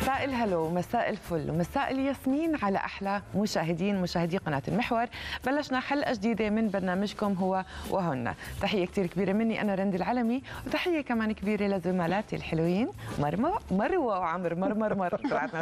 مساء الهلو مساء الفل ومساء الياسمين على احلى مشاهدين مشاهدي قناه المحور بلشنا حلقه جديده من برنامجكم هو وهن تحيه كثير كبيره مني انا رند العلمي وتحيه كمان كبيره لزملائي الحلوين مرمى مروه وعمر مر مر مر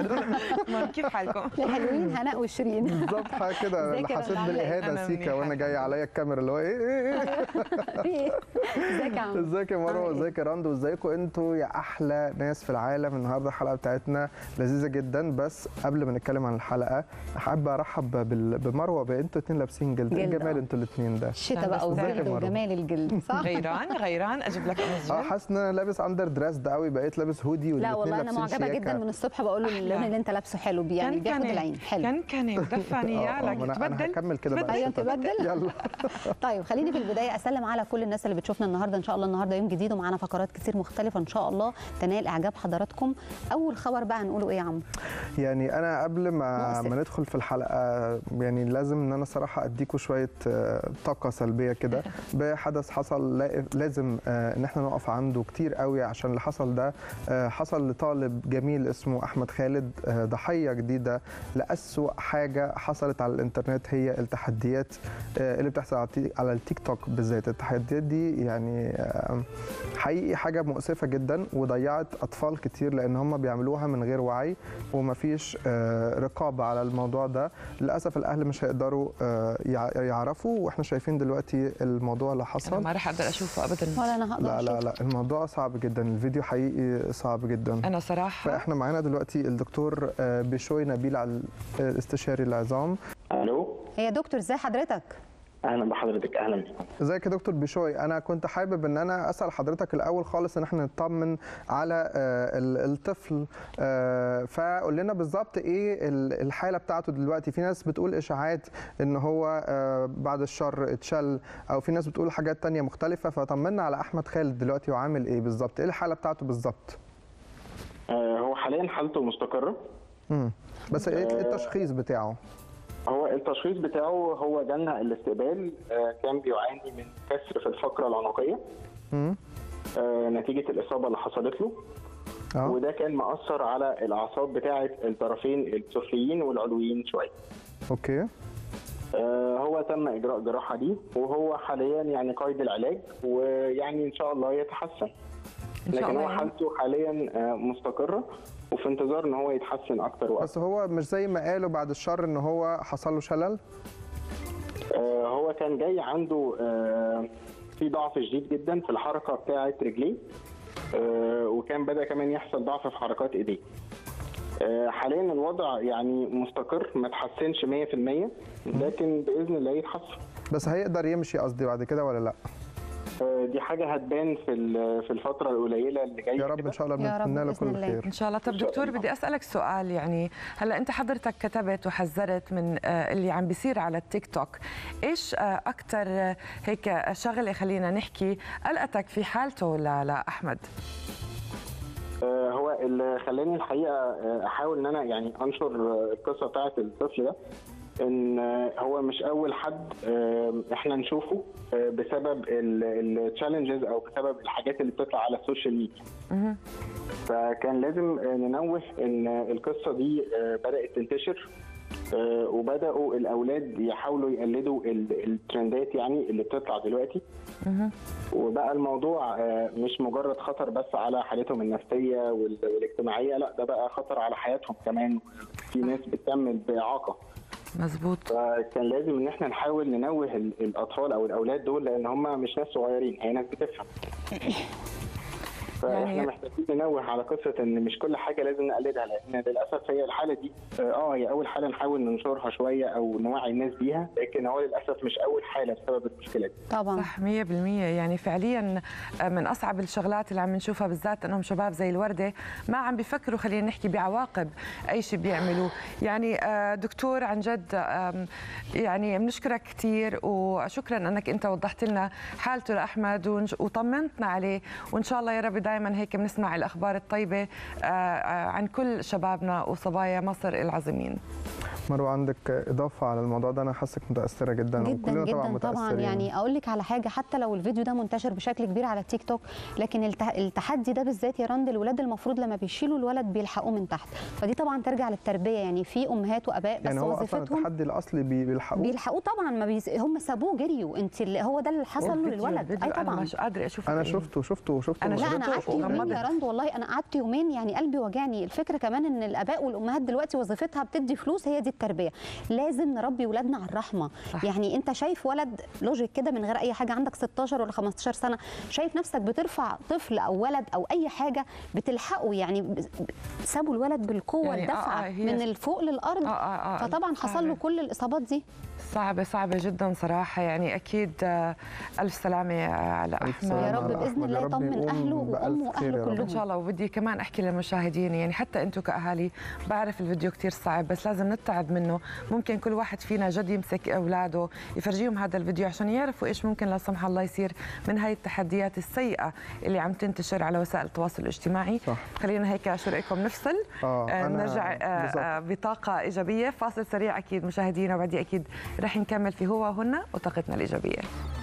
مر كيف حالكم الحلوين هناء وشيرين بالظبط حاجه كده ازيك يا حسيت رنا؟ عاملة إيه؟ بالاهانه أنا سيكا منيحة وانا جاي عليا الكاميرا اللي هو ايه ايه ايه ازيك يا عم ازيك يا مروه عامل إيه؟ ازيك يا راندو ازيكم انتوا يا احلى ناس في العالم النهارده الحلقه بتاعتنا لذيذه جدا بس قبل ما نتكلم عن الحلقه حابب ارحب بال- بمروه بقى انتوا اتنين لابسين جلد ايه جلد، الجمال آه. انتوا الاثنين ده الشتاء بقى ازيك والجلد يا مروة؟ وجمال الجلد صح؟ غيران غيران اجيب لك قميص اه جلد حاسس ان انا لابس اندر دريس ده قوي بقيت لابس هودي لا والاتنين والله انا لابسين معجبه شياكة. جدا من الصبح بقول له اللون اللي انت لابسه حلو بي- يعني بياخد العين حلو كان كان ودفعني آه، اياه آه، ما لك انا انا تبدل هكمل كده بقى ايوه تبدل يلا طيب خليني في البدايه اسلم على كل الناس اللي بتشوفنا النهارده ان شاء الله النهارده يوم جديد ومعانا فقرات كتير مختلفه ان شاء الله تنال اعجاب حضراتكم اول خبر بقى نقوله ايه يا عم يعني انا قبل ما مؤسف. ما ندخل في الحلقه يعني لازم ان انا صراحه اديكم شويه آه، طاقه سلبيه كده بحدث حصل لا- لازم آه، ان احنا نقف عنده كتير قوي عشان اللي حصل ده آه، حصل لطالب جميل اسمه احمد خالد آه، ضحيه جديده لاسوا حاجه حصلت على الانترنت هي التحديات آه، اللي بتحصل على التي- على التيك توك بالذات التحديات دي يعني آه، حقيقي حاجه مؤسفه جدا وضيعت اطفال كتير لان هم بيعملوها من غير وعي ومفيش آه، رقابه على الموضوع ده للاسف الاهل مش هيقدروا آه، يع- يعرفوا واحنا شايفين دلوقتي الموضوع اللي انا حصل ما راح اقدر اشوفه ابدا ولا انا هقدر لا لا أشوف. لا الموضوع صعب جدا الفيديو حقيقي صعب جدا انا صراحه فاحنا معانا دلوقتي الدكتور آه، بشوي نبيل على استشاري العظام الو هي يا دكتور ازي حضرتك اهلا بحضرتك اهلا بك ازيك يا دكتور بشوي انا كنت حابب ان انا اسال حضرتك الاول خالص ان احنا نطمن على آه، ال- الطفل آه، فقول لنا بالظبط ايه ال- الحاله بتاعته دلوقتي في ناس بتقول اشاعات ان هو آه، بعد الشر اتشل او في ناس بتقول حاجات تانية مختلفه فطمنا على احمد خالد دلوقتي وعامل ايه بالظبط ايه الحاله بتاعته بالظبط آه هو حاليا حالته مستقره مم. بس ايه إيه التشخيص بتاعه هو التشخيص بتاعه هو جالنا الاستقبال آه كان بيعاني من كسر في الفقره العنقيه مم. آه نتيجه الاصابه اللي حصلت له اه وده كان مأثر على الاعصاب بتاعه الطرفين السفليين والعلويين شويه اوكي آه هو تم اجراء جراحه دي وهو حاليا يعني قيد العلاج ويعني ان شاء الله يتحسن ان شاء لكن الله هو يعني. حالته حاليا آه مستقره وفي انتظار ان هو يتحسن اكتر واكتر بس هو مش زي ما قالوا بعد الشر ان هو حصل له شلل آه، هو كان جاي عنده آه، في ضعف شديد جدا في الحركه بتاعه رجليه آه، وكان بدا كمان يحصل ضعف في حركات ايديه آه، حاليا الوضع يعني مستقر ما تحسنش 100% لكن باذن الله يتحسن بس هيقدر يمشي قصدي بعد كده ولا لا آه، دي حاجه هتبان في ال- في الفتره القليله اللي جايه يا رب كده. ان شاء الله يا رب بنتمنى له بإذن كل الله. خير ان شاء الله طب إن شاء دكتور الله. بدي اسالك سؤال يعني هلا انت حضرتك كتبت وحذرت من آه، اللي عم بيصير على التيك توك ايش اكثر هيك شغله خلينا نحكي قلقتك في حالته ل- لاحمد آه، هو اللي خلاني الحقيقه آه، احاول ان انا يعني انشر آه، القصه بتاعت الطفل ده ان آه، هو مش اول حد آه، احنا نشوفه آه، بسبب التشالنجز او بسبب الحاجات اللي بتطلع على السوشيال ميديا فكان لازم آه، ننوه ان القصه دي آه، بدات تنتشر آه، وبداوا الاولاد يحاولوا يقلدوا ال- الترندات يعني اللي بتطلع دلوقتي وبقى الموضوع آه، مش مجرد خطر بس على حالتهم النفسيه وال- والاجتماعيه لا ده بقى خطر على حياتهم كمان في ناس بتكمل باعاقه مزبوط فكان لازم ان احنا نحاول ننوه ال- الاطفال او الاولاد دول لان هم مش ناس صغيرين هي ناس بتفهم فاحنا يعني- محتاجين ننوه على قصه ان مش كل حاجه لازم نقلدها لان للاسف هي الحاله دي اه هي اول حاله نحاول ننشرها شويه او نوعي الناس بيها لكن هو للاسف مش اول حاله بسبب المشكله دي طبعا صح 100% يعني فعليا من اصعب الشغلات اللي عم نشوفها بالذات انهم شباب زي الورده ما عم بيفكروا خلينا نحكي بعواقب اي شيء بيعملوه يعني آه، دكتور عن جد آم، يعني بنشكرك كثير وشكرا انك انت وضحت لنا حالته لاحمد ونج- وطمنتنا عليه وان شاء الله يا رب دائما هيك بنسمع الاخبار الطيبه آه، آه، عن كل شبابنا وصبايا مصر العظيمين مروه عندك اضافه على الموضوع ده انا حاسك متاثره جدا, جدا وكلنا طبعا جدا طبعا متاثرين يعني اقول لك على حاجه حتى لو الفيديو ده منتشر بشكل كبير على التيك توك لكن الت- التحدي ده بالذات يا رند الولاد المفروض لما بيشيلوا الولد بيلحقوه من تحت فدي طبعا ترجع للتربيه يعني في امهات واباء بس يعني هو اصلا وظيفتهم التحدي الاصلي بي- بيلحقوه بيلحقوه طبعا ما بيز... هم سابوه جريوا انت اللي هو ده اللي حصل له الفيديو- للولد الفيديو اي انا طبعا مش قادره اشوف انا إيه. شفته شفته شفته أنا لا انا مرته قعدت يومين وغمضت. يا رند والله انا قعدت يومين يعني قلبي وجعني الفكره كمان ان الاباء والامهات دلوقتي وظيفتها بتدي فلوس هي دي التربيه لازم نربي ولادنا على الرحمه صح. يعني انت شايف ولد لوجيك كده من غير اي حاجه عندك 16 ولا 15 سنه شايف نفسك بترفع طفل او ولد او اي حاجه بتلحقه يعني ب- ب- سابوا الولد بالقوه يعني يعني آه، الدفعه آه، هي- من الفوق للارض آه، آه، آه، فطبعا حصل له صعبة. كل الاصابات دي صعبة صعبة جدا صراحة يعني أكيد آه، ألف سلامة على ألف أحمد سلامة يا رب على باذن أحمد. يا الله رب يطمن يقوم اهله بألف وامه خير يا واهله رب. إن كلهم شاء الله وبدي كمان أحكي للمشاهدين يعني حتى أنتم كأهالي بعرف الفيديو كتير صعب بس لازم نتعب منه ممكن كل واحد فينا جد يمسك أولاده يفرجيهم هذا الفيديو عشان يعرفوا إيش ممكن لا سمح الله يصير من هاي التحديات السيئة اللي عم تنتشر على وسائل التواصل الاجتماعي صح. خلينا هيك شو رأيكم نفصل آه، آه، أنا نرجع آه، بالظبط. آه، بطاقة إيجابية فاصل سريع أكيد مشاهدينا وبعدي أكيد رح نكمل في هو وهن وطاقتنا الإيجابية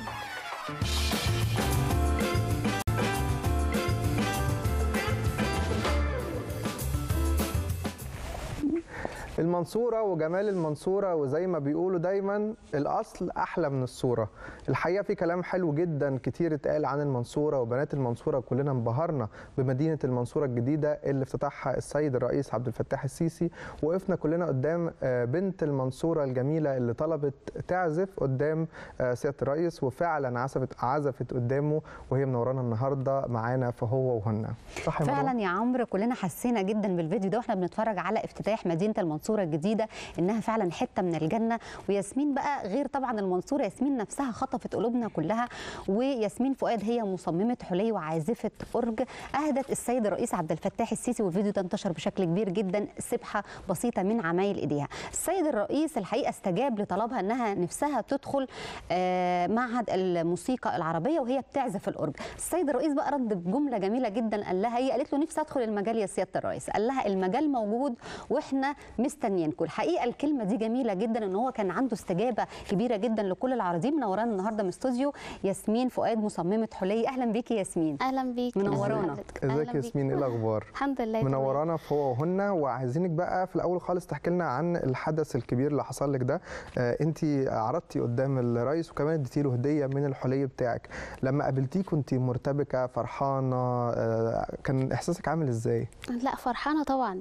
المنصورة وجمال المنصورة وزي ما بيقولوا دايما الأصل أحلى من الصورة الحقيقة في كلام حلو جدا كتير اتقال عن المنصورة وبنات المنصورة كلنا انبهرنا بمدينة المنصورة الجديدة اللي افتتحها السيد الرئيس عبد الفتاح السيسي وقفنا كلنا قدام آه، بنت المنصورة الجميلة اللي طلبت تعزف قدام آه، سيادة الرئيس وفعلا عزفت عزفت قدامه وهي منورانا النهارده معانا فهو وهن صح يا مروة؟ فعلا يا عمرو كلنا حسينا جدا بالفيديو ده واحنا بنتفرج على افتتاح مدينه المنصوره الجديده انها فعلا حته من الجنه وياسمين بقى غير طبعا المنصوره ياسمين نفسها خطفت قلوبنا كلها وياسمين فؤاد هي مصممه حلي وعازفه اورج اهدت السيد الرئيس عبد الفتاح السيسي والفيديو ده انتشر بشكل كبير جدا سبحه بسيطه من عمايل ايديها السيد الرئيس الحقيقه استجاب لطلبها انها نفسها تدخل آه، معهد الموسيقى العربيه وهي بتعزف الاورج السيد الرئيس بقى رد بجمله جميله جدا قال لها هي قالت له نفسي ادخل المجال يا سياده الرئيس قال لها المجال موجود واحنا مستنيينكم الحقيقه الكلمه دي جميله جدا ان هو كان عنده استجابه كبيره جدا لكل العارضين منورانا النهارده من استوديو ياسمين فؤاد مصممه حلي اهلا بيكي ياسمين اهلا بيك منورانا. أهلاً بحضرتك. أهلاً ازيك بيك. ياسمين ايه الاخبار الحمد لله تمام. منورانا في هو وهن وعايزينك بقى في الاول خالص تحكي لنا عن الحدث الكبير اللي حصل لك ده آه انت عرضتي قدام الرئيس وكمان اديتي له هديه من الحلي بتاعك لما قابلتيه كنت مرتبكه فرحانه آه كان احساسك عامل ازاي لا فرحانه طبعا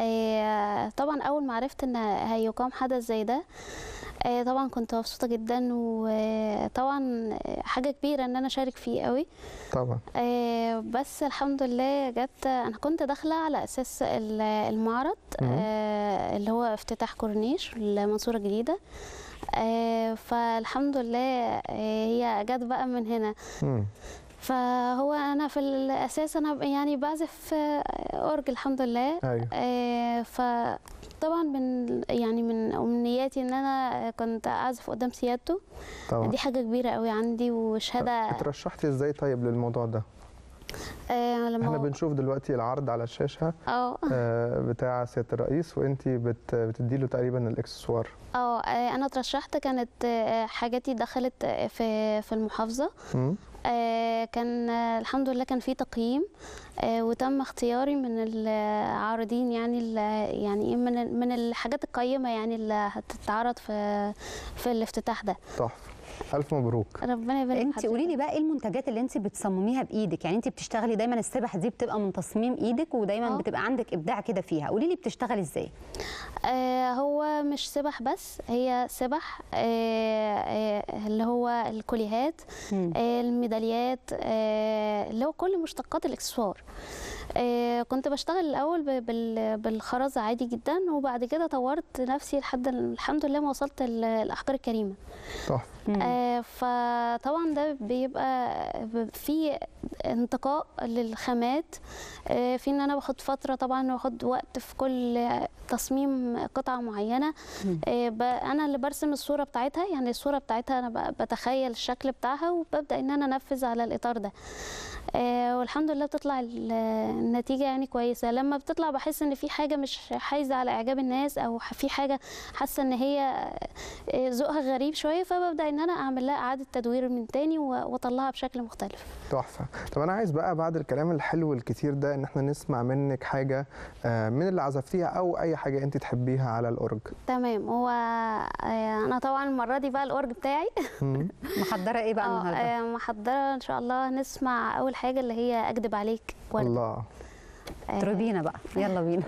آه، طبعا اول ما عرفت ان هيقام حدث زي ده آه، طبعا كنت مبسوطه جدا وطبعا حاجه كبيره ان انا اشارك فيه قوي طبعا آه، بس الحمد لله جت انا كنت داخله على اساس ال- المعرض آه، اللي هو افتتاح كورنيش المنصوره الجديده آه، فالحمد لله آه، هي جت بقى من هنا مم. فهو انا في الاساس انا ب- يعني بعزف آه، اورج الحمد لله ايوه آه، فطبعا من يعني من امنياتي ان انا كنت اعزف قدام سيادته طبعا دي حاجه كبيره قوي عندي وشهاده اترشحتي ازاي طيب للموضوع ده آه، لما احنا هو- بنشوف دلوقتي العرض على الشاشه اه آه بتاع سياده الرئيس وانت بت بتدي له تقريبا الاكسسوار اه آه، انا اترشحت كانت آه، حاجاتي دخلت آه، في في المحافظه مم. آه، كان آه، الحمد لله كان في تقييم آه، وتم اختياري من العارضين يعني ال- يعني إيه من ال- من الحاجات القيمه يعني اللي هتتعرض في في الافتتاح ده تحفه الف مبروك ربنا يبارك انت حضرتك. قولي لي بقى ايه المنتجات اللي انت بتصمميها بايدك يعني انت بتشتغلي دايما السبح دي بتبقى من تصميم ايدك ودايما اه. بتبقى عندك ابداع كده فيها قولي لي بتشتغلي ازاي آه هو مش سبح بس هي سبح آه آه اللي هو الكوليهات مم. آه الميداليات آه اللي هو كل مشتقات الاكسسوار آه كنت بشتغل الاول ب- بال- بالخرز عادي جدا وبعد كده طورت نفسي لحد ال- الحمد لله ما وصلت ال- الاحجار الكريمه تحفه مم. آه آه، فطبعا ده بيبقى ب- في انتقاء للخامات آه، في ان انا باخد فتره طبعا باخد وقت في كل تصميم قطعه معينه آه، ب- انا اللي برسم الصوره بتاعتها يعني الصوره بتاعتها انا ب- بتخيل الشكل بتاعها وببدا ان انا انفذ على الاطار ده آه، والحمد لله بتطلع ال- النتيجه يعني كويسه لما بتطلع بحس ان في حاجه مش حايزه على اعجاب الناس او ح- في حاجه حاسه ان هي آه، ذوقها غريب شويه فببدا ان انا اعمل لها اعاده تدوير من تاني و- واطلعها بشكل مختلف تحفه طب انا عايز بقى بعد الكلام الحلو الكتير ده ان احنا نسمع منك حاجه آه، من اللي عزفتيها او اي حاجه انت تحبيها على الاورج تمام هو آه، انا طبعا المره دي بقى الاورج بتاعي مم. محضره ايه بقى اه النهارده آه، محضره ان شاء الله نسمع اول حاجه اللي هي اكدب عليك ورد الله آه، اطربينا بقى يلا بينا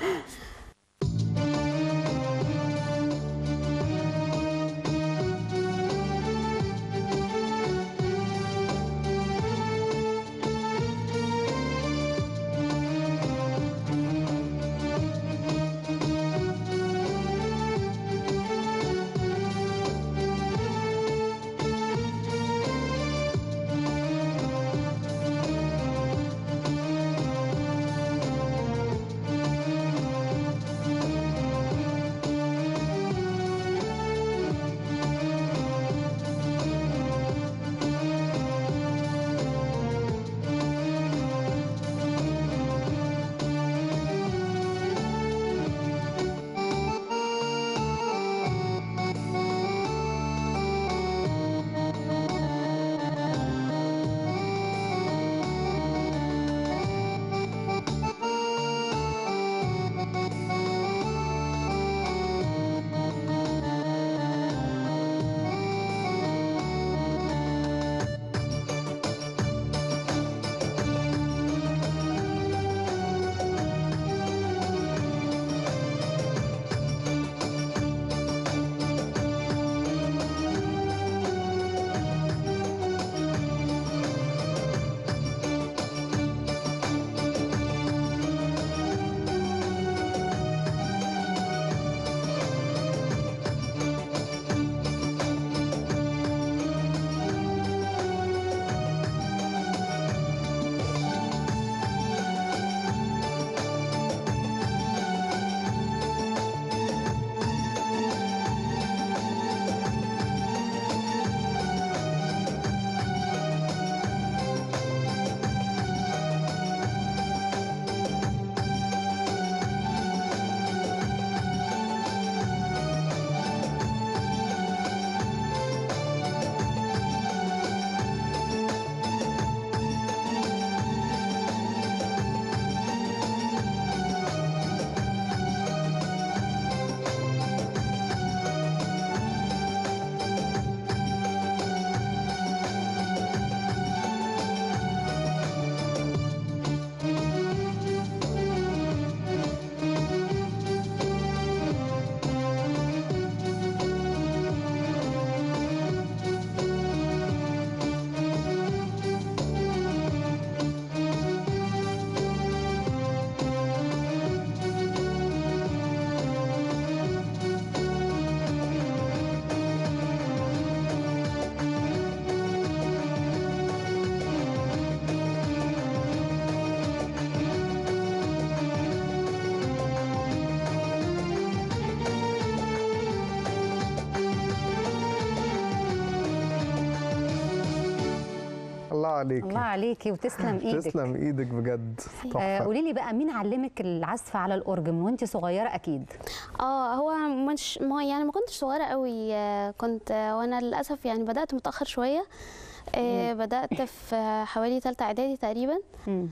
الله عليكي الله عليكي وتسلم ايدك تسلم ايدك بجد آه، تحفه قولي لي بقى مين علمك العزف على الاورج من وانت صغيره اكيد اه هو مش ما يعني ما كنتش صغيره قوي آه، كنت آه، وانا للاسف يعني بدات متاخر شويه آه، بدات في آه، حوالي ثالثه اعدادي تقريبا مم.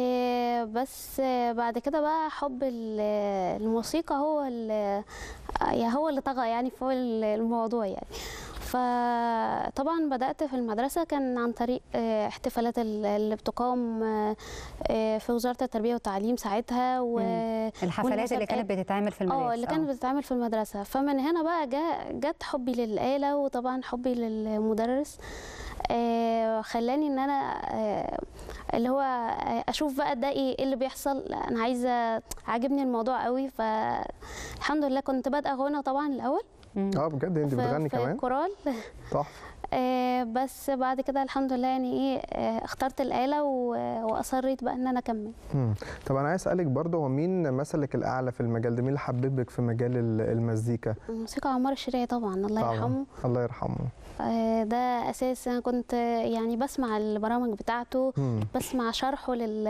آه، بس آه، بعد كده بقى حب ال- الموسيقى هو ال- يعني هو اللي طغى يعني فوق ال- الموضوع يعني فطبعا بدأت في المدرسة كان عن طريق آه، احتفالات ال- اللي بتقام آه، آه، في وزارة التربية والتعليم ساعتها و الحفلات اللي كانت والمسابقات. بتتعمل في المدارس اه اللي كانت بتتعمل في المدرسة فمن هنا بقى جا جت حبي للآلة وطبعا حبي للمدرس آه خلاني ان انا آه اللي هو آه، اشوف بقى ده ايه إيه اللي بيحصل لا، انا عايزه عاجبني الموضوع قوي فالحمد لله كنت بادئه غنى طبعا الاول اه بجد انت في- بتغني في كمان كورال تحفه آه، بس بعد كده الحمد لله يعني ايه آه، اخترت الآلة و- وأصريت بقى ان انا اكمل مم. طب انا عايز اسالك برضه هو مين مثلك الاعلى في المجال ده مين اللي حببك في مجال ال- المزيكا الموسيقى عمار الشريعي طبعا الله طبعاً. يرحمه الله يرحمه آه، ده اساس انا كنت آه، يعني بسمع البرامج بتاعته مم. بسمع شرحه لل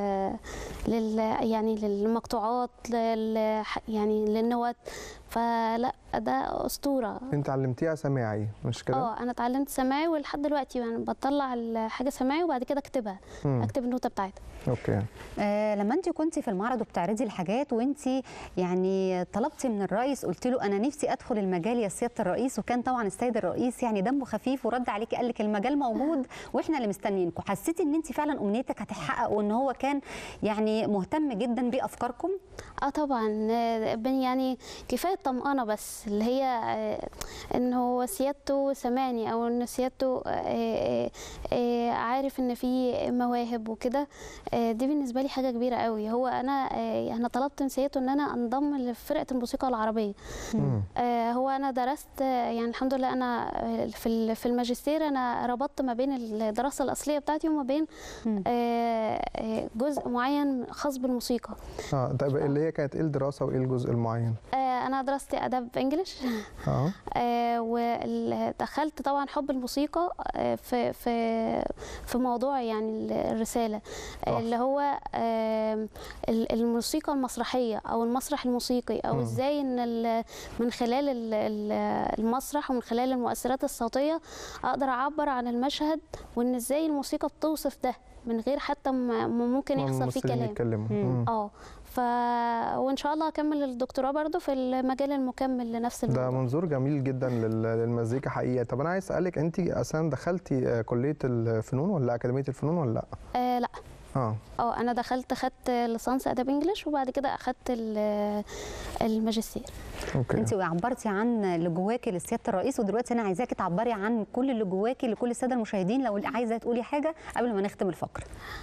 لل يعني للمقطوعات لل يعني للنوت فلا ده اسطوره انت علمتيها سماعي مش كده اه انا اتعلمت سماعي ولحد دلوقتي يعني بطلع الحاجه سماعي وبعد كده اكتبها مم. اكتب النوته بتاعتها اوكي آه لما انت كنتي في المعرض وبتعرضي الحاجات وانت يعني طلبتي من الرئيس قلت له انا نفسي ادخل المجال يا سياده الرئيس وكان طبعا السيد الرئيس يعني دمه خفيف ورد عليكي قال لك المجال موجود واحنا اللي مستنيينكم حسيتي ان انت فعلا امنيتك هتحقق وان هو كان يعني مهتم جدا بافكاركم اه طبعا آه، بن- يعني كفايه طمأنه بس اللي هي آه، ان هو سيادته سمعني او ان سيادته آه، آه، آه، عارف ان في مواهب وكده آه، دي بالنسبه لي حاجه كبيره قوي هو انا آه، انا طلبت من سيادته ان انا انضم لفرقه الموسيقى العربيه مم. آه، هو انا درست آه، يعني الحمد لله انا آه، في ال- في الماجستير انا ربطت ما بين الدراسه الاصليه بتاعتي وما بين مم. آه، آه، جزء معين خاص بالموسيقى اه طيب اللي هي كانت ايه الدراسه وايه الجزء المعين آه، انا درست اداب انجلش اه آه، ودخلت طبعا حب الموسيقى آه، في في في موضوع يعني ال- الرساله صح. آه، اللي هو آه، ال- الموسيقى المسرحيه او المسرح الموسيقي او مم. ازاي ان ال- من خلال ال- ال- المسرح ومن خلال المؤثرات الصوتيه اقدر اعبر عن المشهد وان ازاي الموسيقى بتوصف ده من غير حتى ما ما ممكن يحصل فيه الممثلين كلام يتكلموا مم. مم. اه ف وان شاء الله اكمل الدكتوراه برضو في المجال المكمل لنفس ده الموضوع منظور جميل جدا لل- للمزيكا حقيقه طب انا عايز اسالك انت اصلا دخلتي آه، كليه الفنون ولا اكاديميه الفنون ولا لا آه لا اه اه انا دخلت خدت ليسانس اداب انجلش وبعد كده اخدت ال- الماجستير اوكي انت عبرتي عن اللي جواكي لسياده الرئيس ودلوقتي انا عايزاكي تعبري عن كل اللي جواكي لكل الساده المشاهدين لو عايزه تقولي حاجه قبل ما نختم الفقره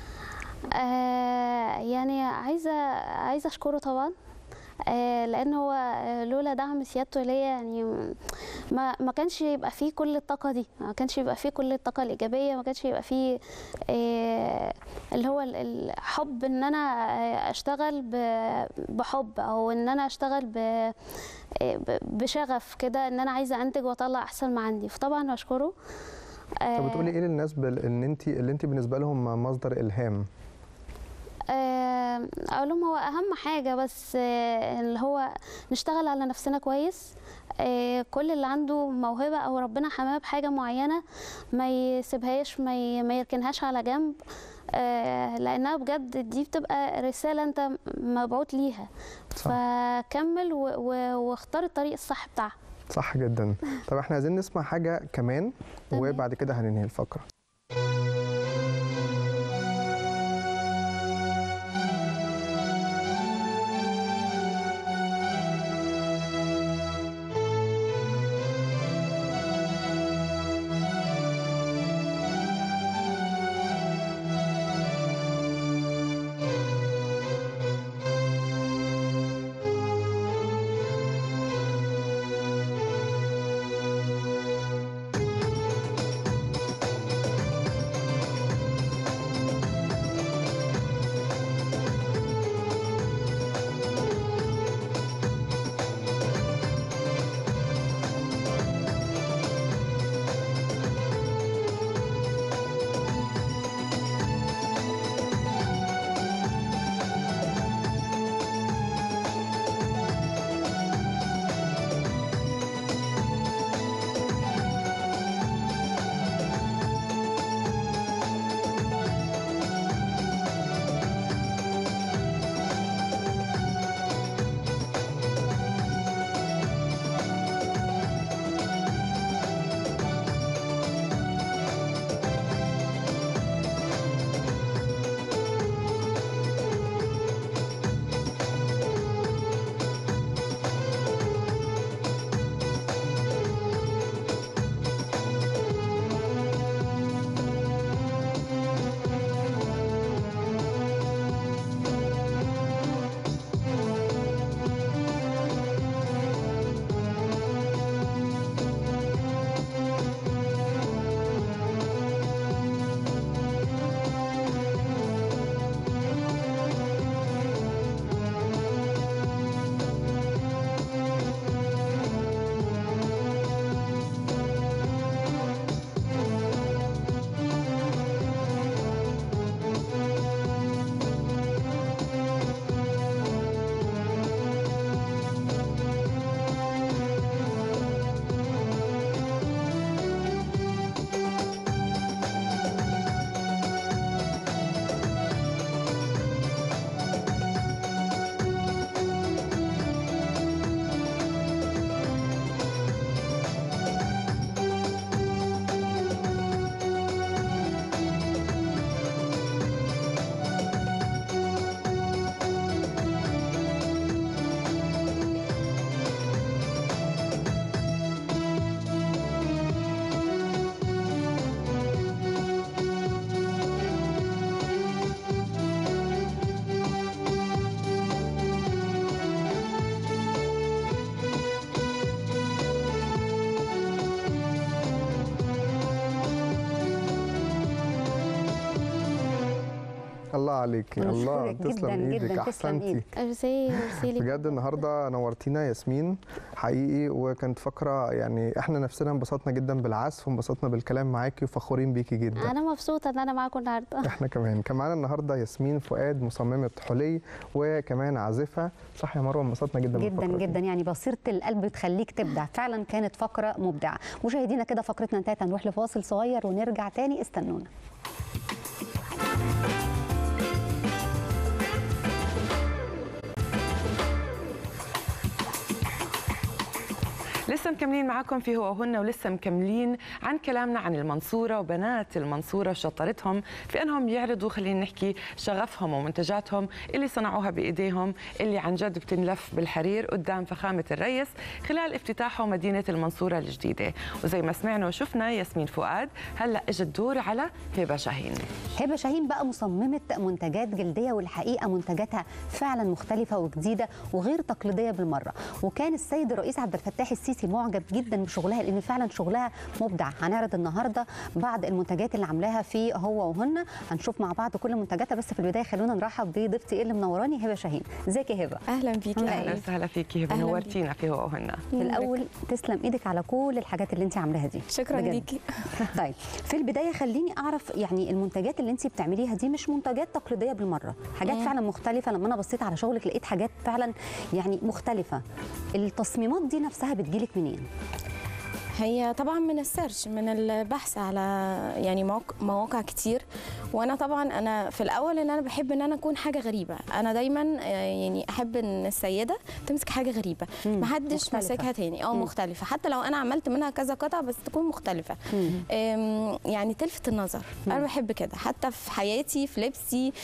آه يعني عايزه عايزه اشكره طبعا آه لان هو آه، لولا دعم سيادته ليا يعني ما ما كانش يبقى فيه كل الطاقه دي ما كانش يبقى فيه كل الطاقه الايجابيه ما كانش يبقى فيه آه اللي هو ال- الحب ان انا آه، اشتغل ب- بحب او ان انا اشتغل ب آه، ب- بشغف كده ان انا عايزه انتج واطلع احسن ما عندي فطبعا بشكره طب بتقولي ايه للناس بال- ان انت اللي انت بالنسبه لهم مصدر الهام آه، اقول لهم هو اهم حاجه بس آه، اللي هو نشتغل على نفسنا كويس آه، كل اللي عنده موهبه او ربنا حماه بحاجه معينه ما يسيبهاش ما ي- ما يركنهاش على جنب آه، لانها بجد دي بتبقى رساله انت مبعوت ليها صح. فكمل و- و- واختار الطريق الصح بتاعها صح جدا طب احنا عايزين نسمع حاجه كمان تمام. وبعد كده هننهي الفقره الله عليك الله بنشكرك تسلم جدا ايدك جدا تسلم احسنتي ايدك ميرسي ميرسي ليك بجد النهارده نورتينا ياسمين حقيقي وكانت فقره يعني احنا نفسنا انبسطنا جدا بالعزف وانبسطنا بالكلام معاكي وفخورين بيكي جدا انا مبسوطه ان انا معاكم النهارده احنا كمان كان معانا النهارده ياسمين فؤاد مصممه حلي وكمان عازفه صح يا مروه انبسطنا جدا جدا بالفقرة دي. جدا يعني بصيره القلب بتخليك تبدع فعلا كانت فقره مبدعه مشاهدينا كده فقرتنا انتهت هنروح لفاصل صغير ونرجع تاني استنونا لسه مكملين معاكم في هو وهن ولسه مكملين عن كلامنا عن المنصورة وبنات المنصورة وشطارتهم في أنهم يعرضوا خلينا نحكي شغفهم ومنتجاتهم اللي صنعوها بإيديهم اللي عن جد بتنلف بالحرير قدام فخامة الرئيس خلال افتتاحه مدينة المنصورة الجديدة وزي ما سمعنا وشفنا ياسمين فؤاد هلأ اجت دور على هبة شاهين هبه شاهين بقى مصممه منتجات جلديه والحقيقه منتجاتها فعلا مختلفه وجديده وغير تقليديه بالمره وكان السيد الرئيس عبد الفتاح السيسي معجب جدا بشغلها لان فعلا شغلها مبدع هنعرض النهارده بعض المنتجات اللي عاملاها في هو وهن هنشوف مع بعض كل منتجاتها بس في البدايه خلونا نرحب بضيفتي اللي منوراني هبه شاهين ازيك يا هبه اهلا بيكي أهلاً. يا أهلا عيني. وسهلا فيكي هبة أهلاً نورتينا في هو وهن في الاول تسلم ايدك على كل الحاجات اللي انت عاملاها دي شكرا بجد. ليكي طيب في البدايه خليني اعرف يعني المنتجات اللي انت بتعمليها دي مش منتجات تقليديه بالمره حاجات فعلا مختلفه لما انا بصيت على شغلك لقيت حاجات فعلا يعني مختلفه التصميمات دي نفسها بتجيلك منين هي طبعا من السيرش من البحث على يعني مواقع, مواقع كتير وانا طبعا انا في الاول ان انا بحب ان انا اكون حاجه غريبه انا دايما آه، يعني احب ان السيده تمسك حاجه غريبه مم، محدش مختلفة. ماسكها تاني اه مم. مختلفه حتى لو انا عملت منها كذا قطعه بس تكون مختلفه أم، يعني تلفت النظر انا بحب كده حتى في حياتي في لبسي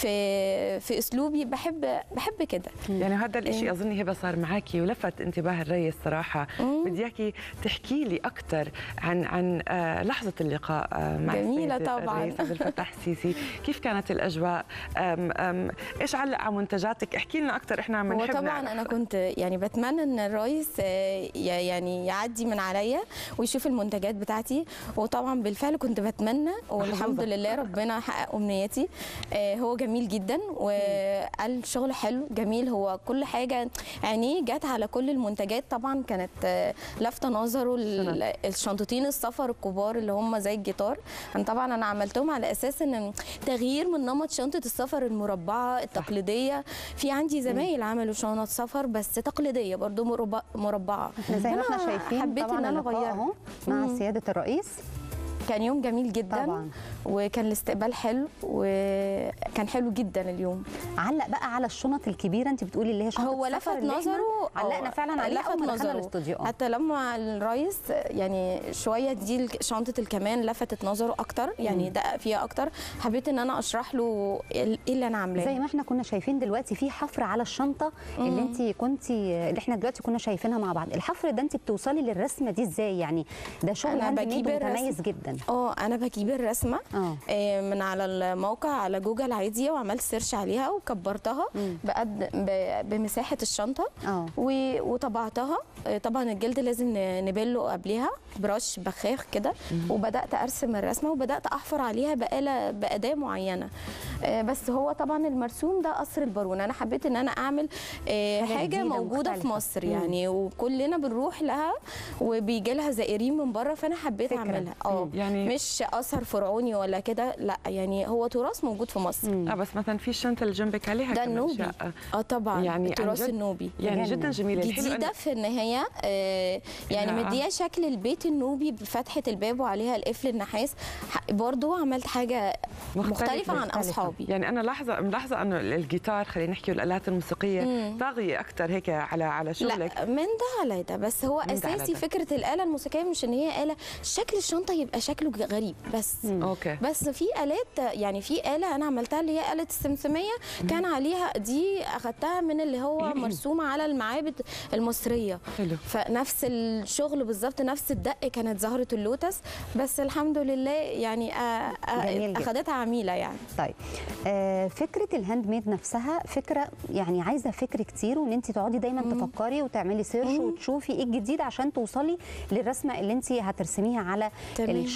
في في اسلوبي بحب بحب كده يعني هذا الشيء اظن هبه صار معك ولفت انتباه الرئيس صراحه مم. بدي اياكي تحكي لي اكثر عن عن آه، لحظه اللقاء آه، مع جميلة السيد طبعاً. الرئيس عبد الفتاح السيسي كيف كانت الاجواء أم أم ايش علق على منتجاتك احكي لنا اكثر احنا هو بنحب طبعا نعرف. انا كنت يعني بتمنى ان الرئيس آه، ي- يعني يعدي من عليا ويشوف المنتجات بتاعتي وطبعا بالفعل كنت بتمنى والحمد لله ربنا حقق امنيتي آه، هو جميل جدا وقال شغل حلو جميل هو كل حاجه عينيه جت على كل المنتجات طبعا كانت آه، لافته نظره ال- الشنطتين السفر الكبار اللي هم زي الجيتار انا طبعا انا عملتهم على اساس ان تغيير من نمط شنطه السفر المربعه التقليديه في عندي زمايل عملوا شنط سفر بس تقليديه برضو مربع- مربعه احنا زي ما احنا أنا شايفين حبيت طبعا ان انا اللقاء اغيرها اهو مع مم. سياده الرئيس كان يوم جميل جدا طبعا وكان الاستقبال حلو وكان حلو جدا اليوم علق بقى على الشنط الكبيره انت بتقولي اللي هي شنطه هو السفر لفت اللي إحنا نظره علقنا آه، فعلا عليه لفت اول ما دخلنا نظره. الاستوديو اه حتى لما الرئيس يعني شويه دي الك- شنطه الكمان لفتت نظره اكتر يعني دقق فيها اكتر حبيت ان انا اشرح له ايه اللي انا عاملاه زي ما احنا كنا شايفين دلوقتي في حفر على الشنطه اللي انت كنتي اللي احنا دلوقتي كنا شايفينها مع بعض الحفر ده انت بتوصلي للرسمه دي ازاي يعني ده شغل أنا هاند ميد بجيب الرسم. متميز جدا اه انا بجيب الرسمه اه آه، من على الموقع على جوجل عادي وعملت سيرش عليها وكبرتها مم. بقد ب- بمساحه الشنطه اه و- وطبعتها آه، طبعا الجلد لازم ن- نبله قبلها برش بخاخ كده وبدات ارسم الرسمه وبدات احفر عليها بآلة باداه معينه آه، بس هو طبعا المرسوم ده قصر البارون انا حبيت ان انا اعمل آه، حاجة حاجه جديدة موجوده في مختلفة. مصر مم. يعني وكلنا بنروح لها وبيجي لها زائرين من بره فانا حبيت فكرة. اعملها اه يعني مش اثر فرعوني ولا كده لا يعني هو تراث موجود في مصر اه بس مثلا في الشنطه اللي جنبك عليها ده كمان النوبي أشياء. اه طبعا يعني يعني عن التراث جد النوبي يعني جنة. جدا جميله الحلو جديده إنه- في ان هي آه يعني إنها- مديها شكل البيت النوبي بفتحه الباب وعليها القفل النحاس ح- برضو عملت حاجه مختلفه عن مختلفة. اصحابي يعني انا لاحظه ملاحظه انه الجيتار خلينا نحكي والالات الموسيقيه مم. طاغيه اكثر هيك على على شغلك لا من ده على ده بس هو من ده على اساسي ده. فكره الاله الموسيقيه مش ان هي اله شكل الشنطه يبقى شكله غريب بس اوكي بس في الات يعني في اله انا عملتها اللي هي اله السمسميه كان عليها دي اخدتها من اللي هو مرسومه على المعابد المصريه حلو فنفس الشغل بالظبط نفس الدق كانت زهره اللوتس بس الحمد لله يعني آه، آه، جميل جدا. اخدتها عميله يعني طيب آه فكره الهاند ميد نفسها فكره يعني عايزه فكر كتير وان انت تقعدي دايما تفكري وتعملي سيرش مم. وتشوفي ايه الجديد عشان توصلي للرسمه اللي انت هترسميها على تمام. الشنطه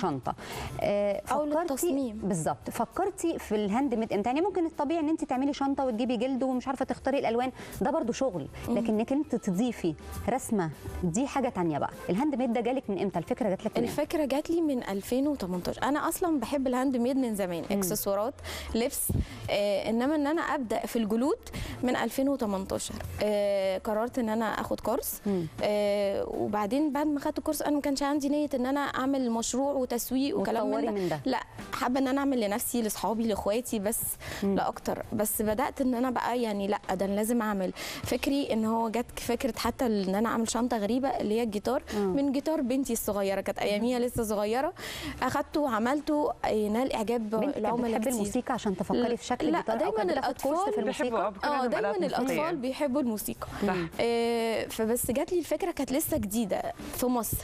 شنطه آه، أو فكرتي- للتصميم. بالظبط فكرتي في الهاند ميد امتى يعني ممكن الطبيعي ان انت تعملي شنطه وتجيبي جلد ومش عارفه تختاري الالوان ده برضو شغل لكن انك انت تضيفي رسمه دي حاجه تانية بقى الهاند ميد ده جالك من امتى الفكره جات لك من امتى الفكره جات لي من 2018 انا اصلا بحب الهاند ميد من زمان اكسسوارات لبس آه انما ان انا ابدا في الجلود من 2018 آه قررت ان انا اخد كورس مم. آه وبعدين بعد ما خدت الكورس انا ما كانش عندي نيه ان انا اعمل مشروع وتسويق وكلام وتطوري من ده. من ده. لا حابه ان انا اعمل لنفسي لاصحابي لاخواتي بس لا اكتر بس بدات ان انا بقى يعني لا ده انا لازم اعمل فكري ان هو جت فكره حتى ان انا اعمل شنطه غريبه اللي هي الجيتار من جيتار بنتي الصغيره كانت اياميها لسه صغيره اخدته وعملته نال اعجاب بنتك كانت العملاء بتحب كتير الموسيقى عشان تفكري في شكل لا، الجيتار او دايماً كانت بتاخد كورس في الأطفال بيحبوا الموسيقى آه، بكل اه عندهم دايما آلات موسيقية. الاطفال بيحبوا الموسيقى صح. آه فبس جات لي الفكره كانت لسه جديده في مصر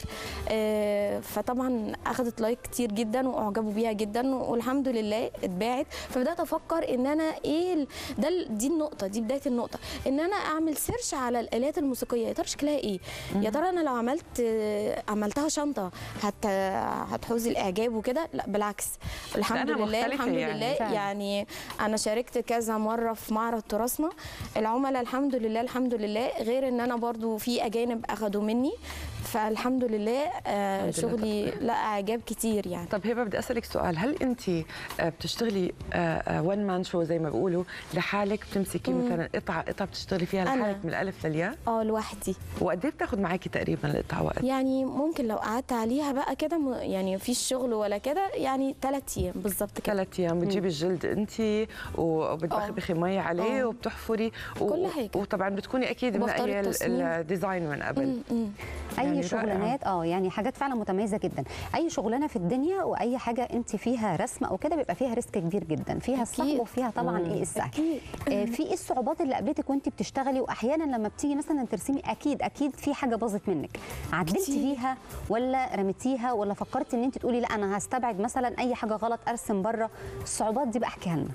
آه فطبعا اخذت لايك كتير جدا واعجبوا بيها جدا والحمد لله اتباعت فبدات افكر ان انا ايه ال- ده ال- دي النقطه دي بدايه النقطه ان انا اعمل سيرش على الالات الموسيقيه يا ترى شكلها ايه يا ترى انا لو عملت آه، عملتها شنطه هت هتحوز الاعجاب وكده لا بالعكس الحمد لأنها لله مختلفة الحمد يعني. لله فعلا. يعني انا شاركت كذا مره في معرض تراثنا العملاء الحمد لله الحمد لله غير ان انا برضو في اجانب اخدوا مني فالحمد لله آه الحمد لله. شغلي لقى اعجاب كتير يعني طب هبه بدي اسالك سؤال هل انت آه، بتشتغلي وان مان شو زي ما بيقولوا لحالك بتمسكي مثلا قطعه قطعه بتشتغلي فيها أنا. لحالك من الالف للياء اه لوحدي وقد ايه بتاخذ معك تقريبا القطعه وقت يعني ممكن لو قعدت عليها بقى كده م- يعني مفيش شغل ولا كده يعني ثلاث ايام بالظبط كده ثلاث ايام بتجيبي الجلد انت وبتبخبخي مي عليه آه. وبتحفري و- كل حاجة. وطبعا بتكوني اكيد وبختار منقيه ال- التصميم. الديزاين من قبل م- م. اي يعني شغلانات اه يعني حاجات فعلا متميزه جدا اي شغلانه في الدنيا واي حاجه انت فيها رسم او كده بيبقى فيها ريسك كبير جدا فيها الصعب أكيد. وفيها طبعا ايه السهل آه في ايه الصعوبات اللي قابلتك وانت بتشتغلي واحيانا لما بتيجي مثلا ترسمي اكيد اكيد في حاجه باظت منك عدلتي كتير. فيها ولا رميتيها ولا فكرتي ان انت تقولي لا انا هستبعد مثلا اي حاجه غلط ارسم بره الصعوبات دي بقى احكيها لنا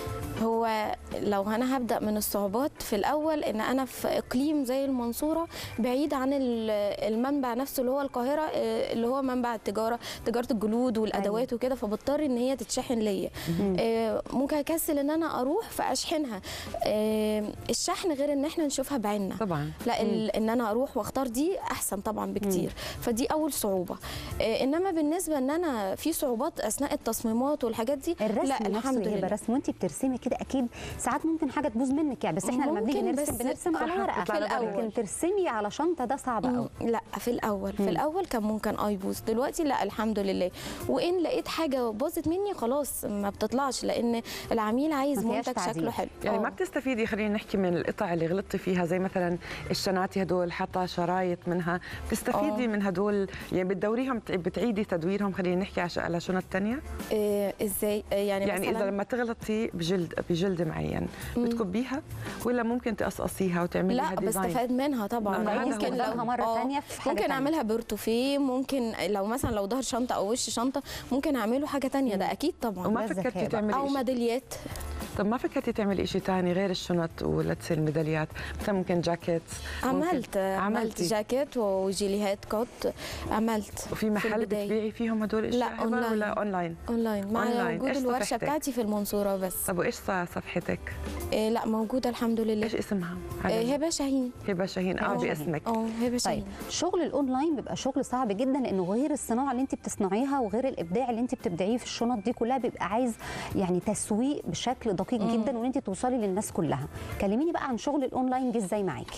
هو لو انا هبدا من الصعوبات في الاول ان انا في اقليم زي المنصوره بعيد عن ال- المنبع نفسه اللي هو القاهره آه، اللي هو منبع التجاره تجاره الجلود والادوات وكده فبضطر ان هي تتشحن ليا آه، ممكن اكسل ان انا اروح فاشحنها آه، الشحن غير ان احنا نشوفها بعيننا طبعا لا ال- ان انا اروح واختار دي احسن طبعا بكتير فدي اول صعوبه آه، انما بالنسبه ان انا في صعوبات اثناء التصميمات والحاجات دي الرسم لا نفسه الحمد يبقى لله الرسم وانت بترسمي كده اكيد ساعات ممكن حاجه تبوظ منك يعني بس احنا لما بنيجي ممكن، نرسم بس بنرسم على صح، ورقه بتطلع لنا لكن الأول. ترسمي على شنطه ده صعب قوي مم، لا في الاول في الاول كان ممكن اه يبوظ دلوقتي لا الحمد لله وان لقيت حاجه باظت مني خلاص ما بتطلعش لان العميل عايز ما فيهاش منتج تعديل. شكله حلو يعني آه. ما بتستفيدي خلينا نحكي من القطع اللي غلطتي فيها زي مثلا الشناتي هدول حاطه شرايط منها بتستفيدي آه. من هدول يعني بتدوريهم بت- بتعيدي تدويرهم خلينا نحكي عش- على شنط تانية آه ازاي آه يعني, يعني مثلا اذا لما تغلطي بجلد بجلد معين بتكبيها ولا ممكن تقصقصيها وتعملي لا لها ديزاين بستفاد منها طبعا ما هذا ممكن هو. لو استخدامها مرة آه، تانية في حاجة ممكن تانية. اعملها بورتوفيه ممكن لو مثلا لو ظهر شنطه او وش شنطه ممكن اعمله حاجه تانية ده اكيد طبعا وما ده الذكاء فكرتي بقى. تعملي او إشي؟ ميداليات طب ما فكرتي تعملي شيء ثاني غير الشنط ولتس الميداليات مثلا ممكن جاكيت عملت عملت عملتي جاكيت وجيليهات كوت عملت وفي محل البداية. بتبيعي فيهم هدول لا، الاشياء أونلاين. ولا اونلاين اونلاين مع أونلاين. وجود إيش الورشه صفحتك؟ بتاعتي في المنصوره بس طب وايش صار صفحتك؟ إيه لا موجوده الحمد لله ايش اسمها؟ إيه هبه شاهين هبه شاهين اه آه. باسمك اه هبه طيب شاهين شغل الاونلاين بيبقى شغل صعب جدا لانه غير الصناعه اللي انت بتصنعيها وغير الابداع اللي انت بتبدعيه في الشنط دي كلها بيبقى عايز يعني تسويق بشكل دقيق جدا وان انت توصلي للناس كلها كلميني بقى عن شغل الاونلاين جه ازاي معاكي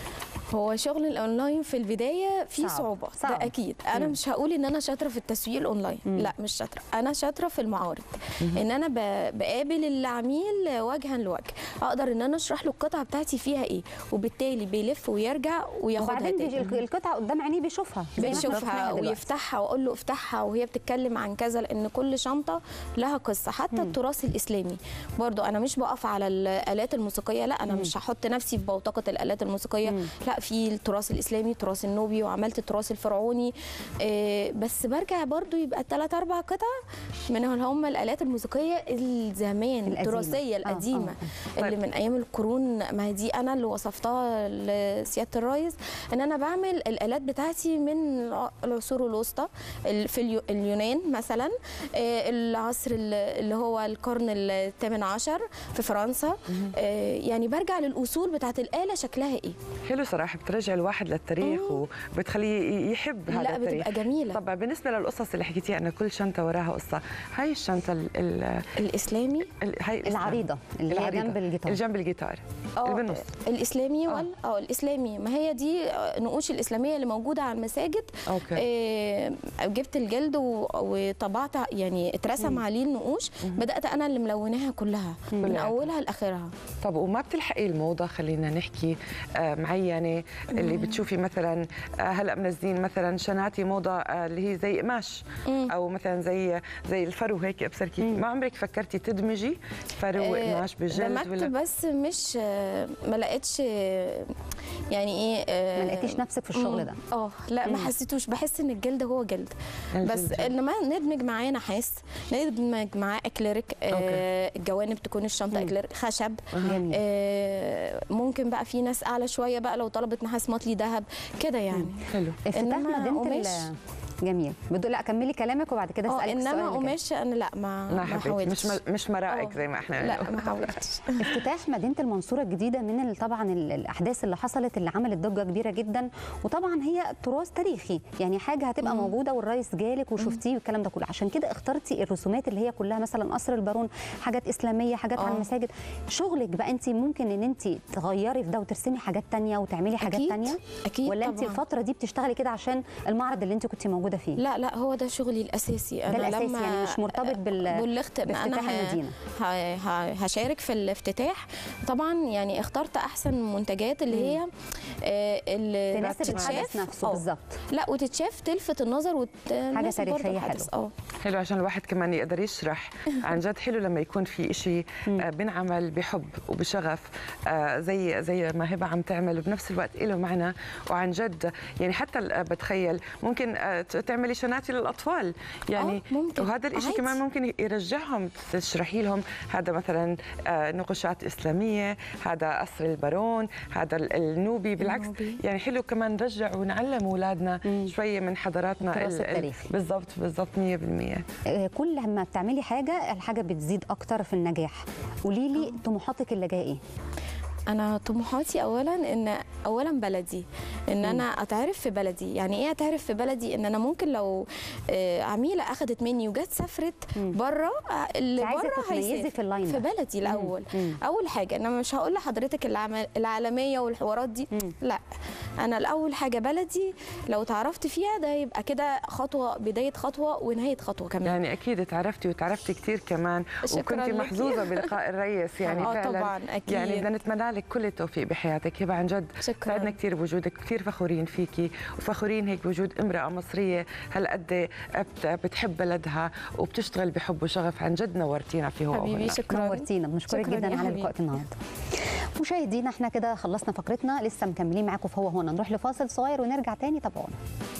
هو شغل الاونلاين في البدايه فيه صعب، صعوبات صعب. ده اكيد انا مش هقول ان انا شاطره في التسويق الاونلاين لا مش شاطره انا شاطره في المعارض ان انا ب- بقابل العميل وجها لوجه اقدر ان انا اشرح له القطعه بتاعتي فيها ايه وبالتالي بيلف ويرجع وياخدها وبعدين تاني بيجي الق- القطعه قدام عينيه بيشوفها زي ما احنا بيشوفها شفناها دلوقتي. ويفتحها واقول له افتحها وهي بتتكلم عن كذا لان كل شنطه لها قصه حتى التراث الاسلامي برضو انا مش بقف على الالات الموسيقيه لا انا مش هحط نفسي في بوتقه الالات الموسيقيه لا في التراث الاسلامي التراث النوبي وعملت التراث الفرعوني آه، بس برجع برضو يبقى ثلاث اربع قطع منهم هم الالات الموسيقيه الزمان القديمة. التراثيه آه، القديمه آه، اللي من ايام القرون ما هي دي انا اللي وصفتها لسياده الرئيس ان انا بعمل الالات بتاعتي من الع- العصور الوسطى ال- في اليو- اليونان مثلا آه، العصر ال- اللي هو القرن الثامن عشر في فرنسا آه، يعني برجع للاصول بتاعت الاله شكلها ايه حلو صراحه بترجع الواحد للتاريخ وبتخليه يحب هذا لا التاريخ بتبقى جميله طب بالنسبه للقصص اللي حكيتيها ان كل شنطه وراها قصه هاي الشنطه ال ال الاسلامي ال- هاي الإسلام. العريضه اللي هي العريضة. جنب الجيتار اللي جنب الجيتار اه اللي بالنص الاسلامي آه. ولا اه الاسلامي ما هي دي آه، نقوش الاسلاميه اللي موجوده على المساجد اوكي آه، جبت الجلد و- وطبعت يعني اترسم عليه النقوش بدات انا اللي ملوناها كلها من كلها. اولها لاخرها طب وما بتلحقي الموضه خلينا نحكي آه، معينه اللي بتشوفي مثلا آه، هلا منزلين مثلا شناتي موضه آه، اللي هي زي قماش مم. او مثلا زي زي الفرو هيك ابصر كيف ما عمرك فكرتي تدمجي فرو آه، قماش بجلد دمجت ولا بس مش آه، ما لقيتش آه، يعني ايه آه، ما لقيتيش نفسك في الشغل مم. ده اه لا ما مم. حسيتوش بحس ان الجلد هو جلد بس الجلد. انما ندمج معاه نحاس ندمج معاه اكليريك آه الجوانب تكون الشنطه مم. اكليريك خشب جميل آه ممكن بقى في ناس اعلى شويه بقى لو طلبت نحاس مطلي ذهب كده يعني حلو افتتاح إنما مدينه قماش- ال- جميل بدو لا كملي كلامك وبعد كده اه اسالك السؤال انما اللي جاي. قماش انا لا ما ما ما حبيت حاولتش مش م- مش مرائك آه. زي ما احنا لا بنقول. ما حاولتش افتتاح مدينه المنصوره الجديده من ال- طبعا ال- الاحداث اللي حصلت اللي عملت ضجه كبيره جدا وطبعا هي تراث تاريخي يعني حاجه هتبقى موجوده والرئيس جالك وشفتيه والكلام ده كله عشان كده اخترتي الرسومات اللي هي كلها مثلا قصر البارون حاجات اسلاميه حاجات على آه. المساجد شغلك بقى انت ممكن ان انت تغيري في ده وترسمي حاجات تانية وتعملي حاجات أكيد. تانية اكيد ولا انت طبعاً. الفتره دي بتشتغلي كده عشان المعرض اللي انت كنت موجوده فيه لا لا هو ده شغلي الاساسي ده انا الاساسي لما يعني مش مرتبط بال بلغت ان انا بافتتاح ه- المدينة. ه- ه- هشارك في الافتتاح طبعا يعني اخترت احسن منتجات اللي هي آه، اللي تناسب الحدث تتشاف. نفسه آه. بالظبط لا وتتشاف تلفت النظر وتناسب برضه تاريخية الحدث. حلوة. اه حلو عشان الواحد كمان يقدر يشرح عن جد حلو لما يكون في إشي آه، بنعمل بحب وبشغف آه، زي زي ما هبه عم تعمل وبنفس الوقت له معنى وعن جد يعني حتى ال- آه، بتخيل ممكن آه، ت- تعملي شناتي للاطفال يعني آه، ممكن. وهذا الإشي عادي. كمان ممكن يرجعهم تشرحي لهم هذا مثلا آه، نقوشات اسلاميه هذا قصر البارون هذا ال- النوبي بالعكس النوبي. يعني حلو كمان نرجع ونعلم اولادنا مم. شويه من حضاراتنا التراث ال- ال- التاريخي. بالضبط بالضبط 100% آه، كل ما بتعملي حاجه الحاجه بتزيد اكتر في النجاح قولي لي طموحاتك اللي جايه ايه انا طموحاتي اولا ان اولا بلدي ان انا اتعرف في بلدي يعني ايه اتعرف في بلدي ان انا ممكن لو آه، عميله اخذت مني وجت سافرت بره آه، اللي انت عايزه بره تتميزي هيسافر في اللاين في ده بلدي الاول مم. اول حاجه انا مش هقول لحضرتك العم- العالميه والحوارات دي مم. لا انا الاول حاجه بلدي لو تعرفت فيها ده يبقى كده خطوه بدايه خطوه ونهايه خطوه كمان يعني اكيد تعرفتي وتعرفتي كثير كمان شكراً وكنتي لك. محظوظه بلقاء الرئيس يعني آه فعلا طبعاً، أكيد. يعني بدنا نتمنى لك كل التوفيق بحياتك هبه عن جد شكراً. سعدنا كثير بوجودك كثير فخورين فيكي وفخورين هيك بوجود امراه مصريه هالقد بت- بتحب بلدها وبتشتغل بحب وشغف عن جد نورتينا في هو حبيبي وهنا. شكرا نورتينا بنشكرك شكراً جدا يا على حبيبي. لقائك النهارده مشاهدينا احنا كده خلصنا فقرتنا لسه مكملين معاكم في هو هنا نروح لفاصل صغير ونرجع تاني تابعونا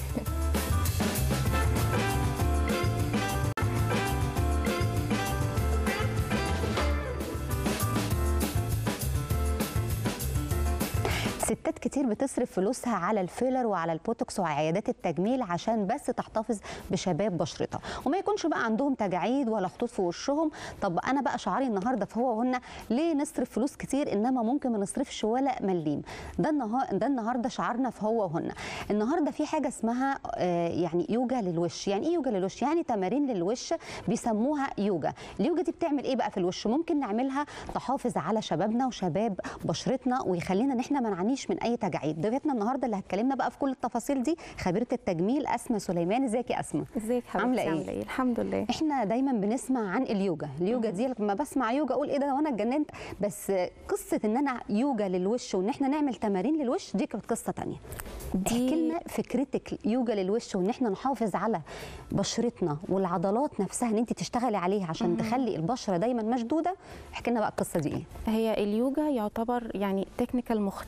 ستات كتير بتصرف فلوسها على الفيلر وعلى البوتوكس وعلى عيادات التجميل عشان بس تحتفظ بشباب بشرتها وما يكونش بقى عندهم تجاعيد ولا خطوط في وشهم طب انا بقى شعاري النهارده في هو وهنا ليه نصرف فلوس كتير انما ممكن ما نصرفش ولا مليم ده النهار ده النهارده شعارنا في هو وهنا النهارده في حاجه اسمها آه، يعني يوجا للوش يعني ايه يوجا للوش يعني تمارين للوش بيسموها يوجا اليوجا دي بتعمل ايه بقى في الوش ممكن نعملها تحافظ على شبابنا وشباب بشرتنا ويخلينا ان احنا ما نعانيش من اي تجاعيد ضيفتنا النهارده اللي هتكلمنا بقى في كل التفاصيل دي خبيره التجميل اسماء سليمان ازيك يا اسماء ازيك حبيبتي عاملة عامله إيه؟ ايه الحمد لله احنا دايما بنسمع عن اليوجا اليوجا دي لما بسمع يوجا اقول ايه ده وانا اتجننت بس قصه ان انا يوجا للوش وان احنا نعمل تمارين للوش دي كانت قصه تانية احكي لنا فكرتك يوجا للوش وان احنا نحافظ على بشرتنا والعضلات نفسها ان انت تشتغلي عليها عشان تخلي البشره دايما مشدوده احكي لنا بقى القصه دي ايه هي اليوجا يعتبر يعني تكنيكال مختلف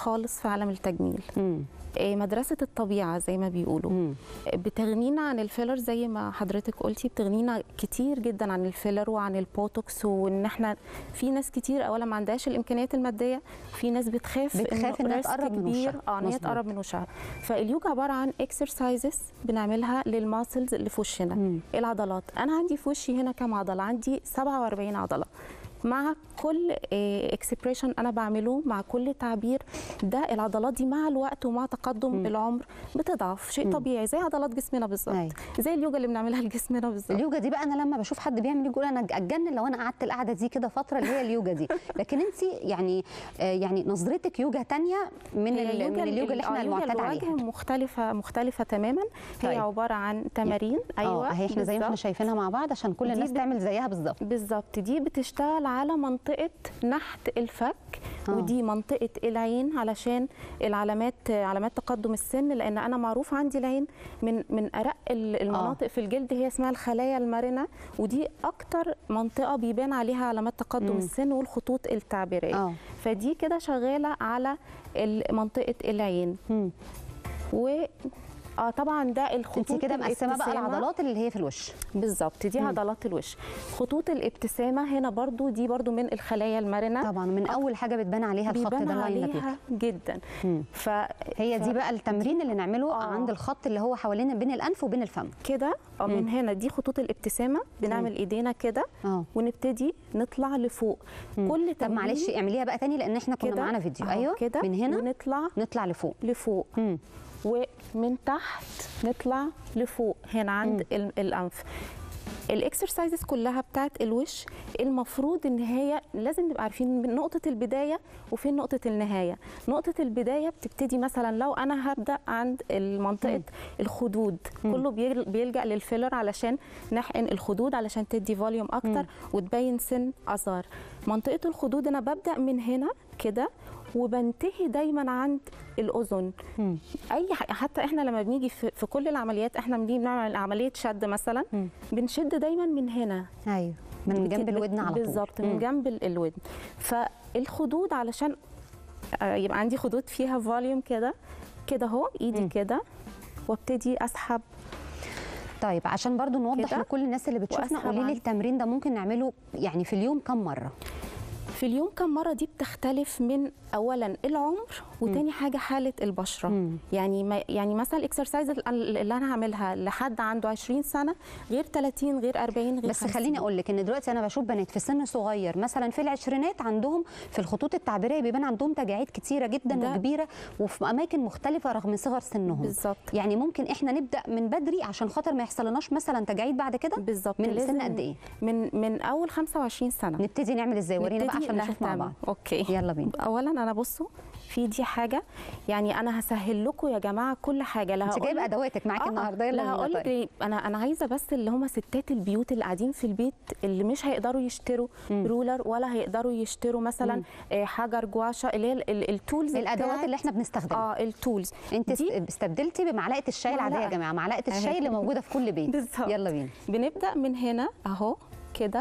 خالص في عالم التجميل مم. آه، مدرسه الطبيعه زي ما بيقولوا مم. بتغنينا عن الفيلر زي ما حضرتك قلتي بتغنينا كتير جدا عن الفيلر وعن البوتوكس وان احنا في ناس كتير اولا ما عندهاش الامكانيات الماديه في ناس بتخاف بتخاف إنها ريسك تقرب من كبير وشها. اه ان هي مظبوط. تقرب من وشها فاليوجا عباره عن اكسرسايزز بنعملها للماسلز اللي في وشنا مم. العضلات انا عندي في وشي هنا كام عضله عندي 47 عضله مع كل اكسبريشن انا بعمله مع كل تعبير ده العضلات دي مع الوقت ومع تقدم مم. العمر بتضعف شيء مم. طبيعي زي عضلات جسمنا بالظبط أيوة. زي اليوجا اللي بنعملها لجسمنا بالظبط اليوجا دي بقى انا لما بشوف حد بيعمل يوجا اقول انا اتجنن لو انا قعدت القعده دي كده فتره اللي هي اليوجا دي لكن انت يعني آه، يعني نظرتك يوجا تانية من هي ال- من اليوجا اللي احنا آه، يوجا المعتاد الوجه عليها مختلفه مختلفه تماما هي طيب. عباره عن تمارين ايوه اه اهي احنا زي ما احنا بالظبط. شايفينها مع بعض عشان كل دي الناس بت- تعمل زيها بالظبط بالظبط دي بتشتغل على منطقة نحت الفك آه. ودي منطقة العين علشان العلامات علامات تقدم السن لأن أنا معروف عندي العين من من أرق ال- المناطق في الجلد هي اسمها الخلايا المرنة ودي أكتر منطقة بيبان عليها علامات تقدم مم. السن والخطوط التعبيرية اه فدي كده شغالة على ال- منطقة العين مم. و اه طبعا ده الخطوط انت كده مقسمه بقى الابتسامة. العضلات اللي هي في الوش بالظبط دي مم. عضلات الوش خطوط الابتسامه هنا برضو دي برضو من الخلايا المرنه طبعا من اول حاجه بتبان عليها الخط ده بيبان اللاين ده عليها جدا مم. ف هي دي ف- بقى التمرين اللي نعمله آه. عند الخط اللي هو حوالين بين الانف وبين الفم كده اه من هنا دي خطوط الابتسامه بنعمل ايدينا كده اه ونبتدي نطلع لفوق مم. كل طب معلش تمرين اعمليها بقى تاني لان احنا كنا كده معانا فيديو أهو ايوه كده من هنا ونطلع نطلع لفوق لفوق مم. ومن تحت نطلع لفوق هنا عند ال- الانف الاكسرسايزز كلها بتاعت الوش المفروض ان هي لازم نبقى عارفين من نقطه البدايه وفين نقطه النهايه نقطه البدايه بتبتدي مثلا لو انا هبدا عند منطقه الخدود كله بيل- بيلجا للفيلر علشان نحقن الخدود علشان تدي فوليوم اكتر وتبين سن اصغر منطقه الخدود انا ببدا من هنا كده وبنتهي دايما عند الاذن مم. اي ح- حتى احنا لما بنيجي في, في كل العمليات احنا بنيجي بنعمل عمليه شد مثلا مم. بنشد دايما من هنا ايوه من جنب بت- الودن على طول بالظبط مم. من جنب ال- الودن فالخدود علشان آه، يبقى عندي خدود فيها فوليوم كده كده اهو ايدي مم. كده وابتدي اسحب طيب عشان برضو نوضح كده. لكل الناس اللي بتشوفنا وأسحب قولي لي عن- التمرين ده ممكن نعمله يعني في اليوم كم مره في اليوم كم مره دي بتختلف من اولا العمر وتاني حاجه حاله البشره مم. يعني ما يعني مثلا الاكسرسايز اللي انا هعملها لحد عنده 20 سنه غير 30 غير 40 غير بس 50. خليني اقول لك ان دلوقتي انا بشوف بنات في سن صغير مثلا في العشرينات عندهم في الخطوط التعبيريه بيبان عندهم تجاعيد كتيره جدا ده- وكبيره وفي اماكن مختلفه رغم صغر سنهم بالظبط يعني ممكن احنا نبدا من بدري عشان خاطر ما يحصلناش مثلا تجاعيد بعد كده بالظبط من لازم سن قد ايه من من اول 25 سنه نبتدي نعمل ازاي ورينا بقى نبتدي عشان نشوف مع نهتم. بعض اوكي يلا بينا اولا انا بصوا في دي حاجه يعني انا هسهل لكم يا جماعه كل حاجه لا انت هقول جايبه لك- ادواتك معاكي آه، النهارده يلا لا بينا هقول لك طيب. إيه، انا انا عايزه بس اللي هم ستات البيوت اللي قاعدين في البيت اللي مش هيقدروا يشتروا مم. رولر ولا هيقدروا يشتروا مثلا مم. آه، حجر جواشة اللي هي ال- ال- التولز الادوات بتاعت- اللي احنا بنستخدمها اه التولز انت دي استبدلتي بمعلقه الشاي العاديه يا معلقة. جماعه معلقه أهي. الشاي اللي موجوده في كل بيت بالظبط. يلا بينا بنبدا من هنا اهو كده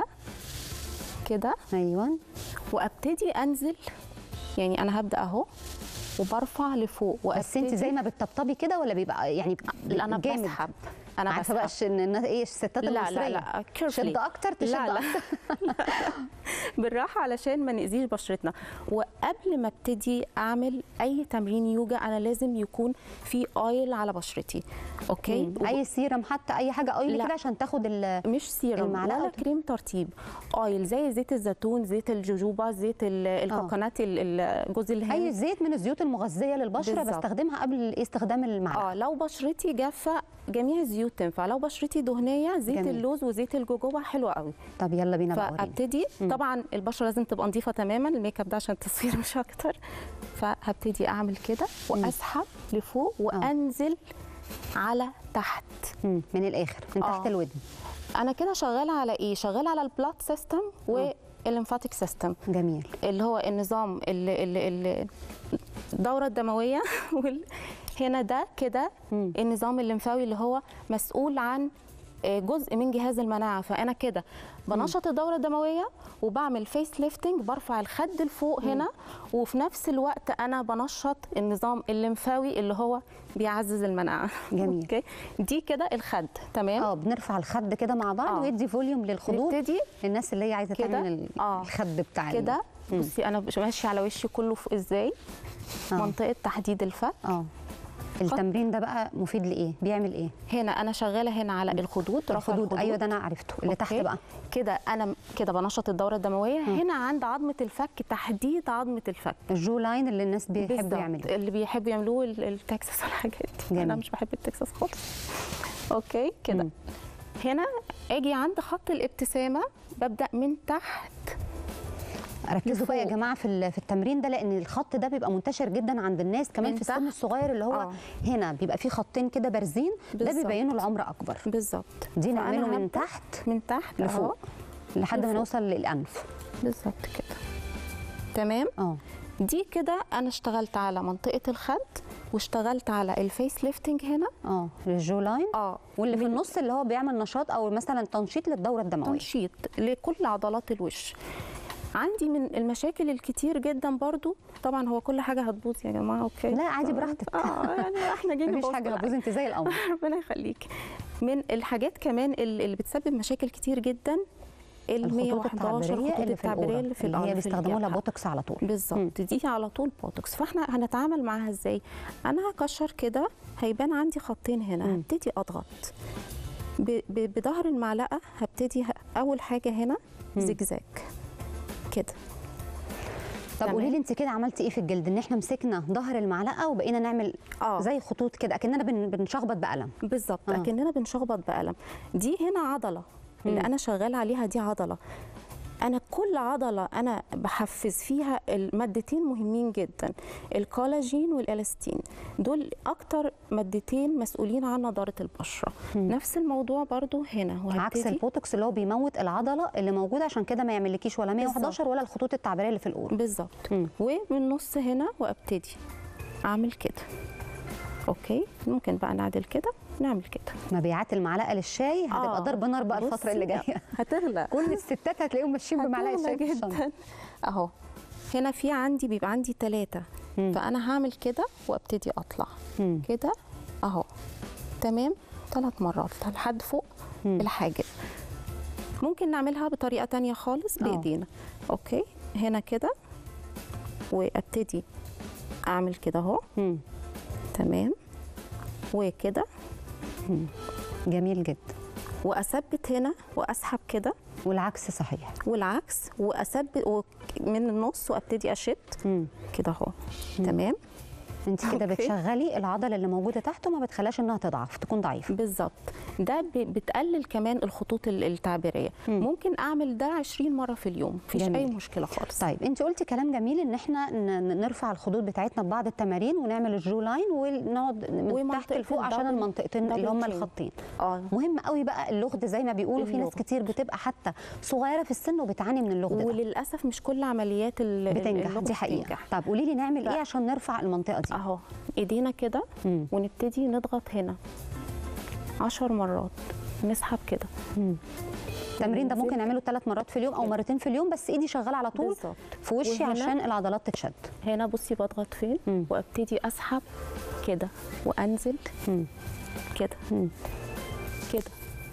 كده ايوه وابتدي انزل يعني انا هبدا اهو وبرفع لفوق بس انت زي ما بتطبطبي كده ولا بيبقى يعني لا انا جامد بسحب انا عارفه بقى بسحب الش- ان الناس ايه الستات لا المصريه لا لا carefully. شد اكتر تشد لا لا اكتر بالراحه علشان ما ناذيش بشرتنا وقبل ما ابتدي اعمل اي تمرين يوجا انا لازم يكون في اويل على بشرتي اوكي مم. اي سيرم حتى اي حاجه اويلي لا. كده عشان تاخد ال مش سيرم المعلقة ولا وت- كريم ترطيب اويل زي زيت الزيتون زيت الجوجوبا زيت ال- الكوكونات ال- ال- جوز الهند اي زيت من الزيوت المغذيه للبشره بالظبط. بستخدمها قبل استخدام المعلقه اه لو بشرتي جافه جميع الزيوت تنفع لو بشرتي دهنيه زيت جميل. اللوز وزيت الجوجوبا حلوه قوي طب يلا بينا بقى ورينا فابتدي طبعا البشره لازم تبقى نظيفه تماما الميك اب ده عشان التصوير مش اكتر فهبتدي اعمل كده واسحب لفوق وانزل على تحت مم. من الاخر من آه. تحت الودن انا كده شغاله على ايه شغاله على البلاد سيستم والليمفاتيك سيستم جميل اللي هو النظام ال- ال- ال- الدوره الدمويه وال- هنا ده كده مم. النظام الليمفاوي اللي هو مسؤول عن آه، جزء من جهاز المناعه فانا كده بنشط الدوره الدمويه وبعمل فيس ليفتنج برفع الخد لفوق هنا وفي نفس الوقت انا بنشط النظام الليمفاوي اللي هو بيعزز المناعه جميل. اوكي دي كده الخد تمام اه بنرفع الخد كده مع بعض آه. ويدي فوليوم للخدود نبتدي للناس اللي هي عايزه كده. تعمل ال- آه. الخد بتاع ال- كده بصي انا مش ماشيه على وشي كله فوق ازاي آه. منطقه تحديد الفك اه التمرين ده بقى مفيد لايه بيعمل ايه هنا انا شغاله هنا على الخدود رفع الخدود ايوه ده انا عرفته اللي تحت أوكي. بقى كده انا كده بنشط الدوره الدمويه هنا عند عظمه الفك تحديد عظمه الفك الجو لاين اللي الناس بيحبوا بالظبط. يعملوه اللي بيحبوا يعملوه ال- التكساس والحاجات دي جميل. انا مش بحب التكساس خالص اوكي كده مم. هنا اجي عند خط الابتسامه ببدا من تحت ركزوا بقى يا لفوق. جماعه في ال- في التمرين ده لان الخط ده بيبقى منتشر جدا عند الناس كمان من في السن تحت. الصغير اللي هو آه. هنا بيبقى فيه خطين كده بارزين ده بالظبط. بيبينوا العمر اكبر بالظبط دي فأنا نعمله من هبدأ تحت من تحت لفوق أهو. لحد ما لفوق. نوصل للانف بالظبط كده تمام اه دي كده انا اشتغلت على منطقه الخد واشتغلت على الفيس ليفتنج هنا اه الجو لاين اه واللي في النص اللي هو بيعمل نشاط او مثلا تنشيط للدوره الدمويه تنشيط لكل عضلات الوش عندي من المشاكل الكتير جدا برضو طبعا هو كل حاجه هتبوظ يا جماعه اوكي لا عادي براحتك اه يعني احنا جايين مفيش نبوظ حاجه كل هتبوظ انت زي القمر ربنا يخليك من الحاجات كمان اللي اللي بتسبب مشاكل كتير جدا ال الخطوط 111 التعبيريه الخطوط اللي في التعبيريه الأورا اللي في اللي الأرض، هي في بيستخدموا لها الجبهة. بوتوكس على طول بالظبط دي على طول بوتوكس فاحنا هنتعامل معاها ازاي انا هكشر كده هيبان عندي خطين هنا مم. هبتدي اضغط ب- ب- بظهر المعلقه هبتدي ه- اول حاجه هنا زجزاج كده طب تمام. قولي لي انت كده عملتي ايه في الجلد ان احنا مسكنا ظهر المعلقه وبقينا نعمل اه زي خطوط كده اكننا بن- بنشخبط بقلم بالظبط آه. اكننا بنشخبط بقلم دي هنا عضله اللي مم. انا شغاله عليها دي عضله انا كل عضله انا بحفز فيها المادتين مهمين جدا الكولاجين والالاستين دول اكتر مادتين مسؤولين عن نضاره البشره مم. نفس الموضوع برضو هنا عكس وهبتدي البوتوكس اللي هو بيموت العضله اللي موجوده عشان كده ما يعملكيش ولا 111 ولا الخطوط التعبيريه اللي في الأورا بالظبط مم. ومن النص هنا وابتدي اعمل كده اوكي ممكن بقى نعدل كده نعمل كده مبيعات المعلقه للشاي هتبقى آه. ضرب نار بقى الفتره اللي بصي، جايه هتغلى كل الستات هتلاقيهم ماشيين بمعلقه هتغلى شاي في الشنطه جدا اهو هنا في عندي بيبقى عندي ثلاثة مم. فأنا هعمل كده وابتدي أطلع مم. كده أهو تمام ثلاث مرات لحد فوق مم. الحاجب ممكن نعملها بطريقة تانية خالص آه. بإيدينا أوكي هنا كده وابتدي أعمل كده أهو مم. تمام وكده جميل جدا وأثبت هنا وأسحب كده والعكس صحيح والعكس وأثبت و- من النص وابتدي أشد مم. كده اهو تمام انت كده أوكي. بتشغلي العضله اللي موجوده تحت وما بتخليهاش انها تضعف تكون ضعيفه بالظبط ده ب- بتقلل كمان الخطوط ال- التعبيريه مم. ممكن اعمل ده 20 مره في اليوم مفيش جميل. اي مشكله خالص طيب انت قلتي كلام جميل ان احنا ن- ن- نرفع الخدود بتاعتنا ببعض التمارين ونعمل الجو لاين ونقعد من ومنطقة تحت لفوق عشان الدبل- المنطقتين اللي هم دبل تشين. الخطين اه مهم قوي بقى اللغد زي ما بيقولوا في ناس اللغد. كتير بتبقى حتى صغيره في السن وبتعاني من اللغد ده وللاسف مش كل عمليات ال- ال- بتنجح اللغة دي حقيقه بتنجح. طب قولي لي نعمل لا. ايه عشان نرفع المنطقه دي اهو ايدينا كده مم. ونبتدي نضغط هنا 10 مرات نسحب كده التمرين ده ممكن نعمله ثلاث مرات في اليوم او مرتين في اليوم بس ايدي شغاله على طول بالظبط في وشي وهنا- عشان العضلات تتشد هنا بصي بضغط فين مم. وابتدي اسحب كده وانزل مم. كده مم. كده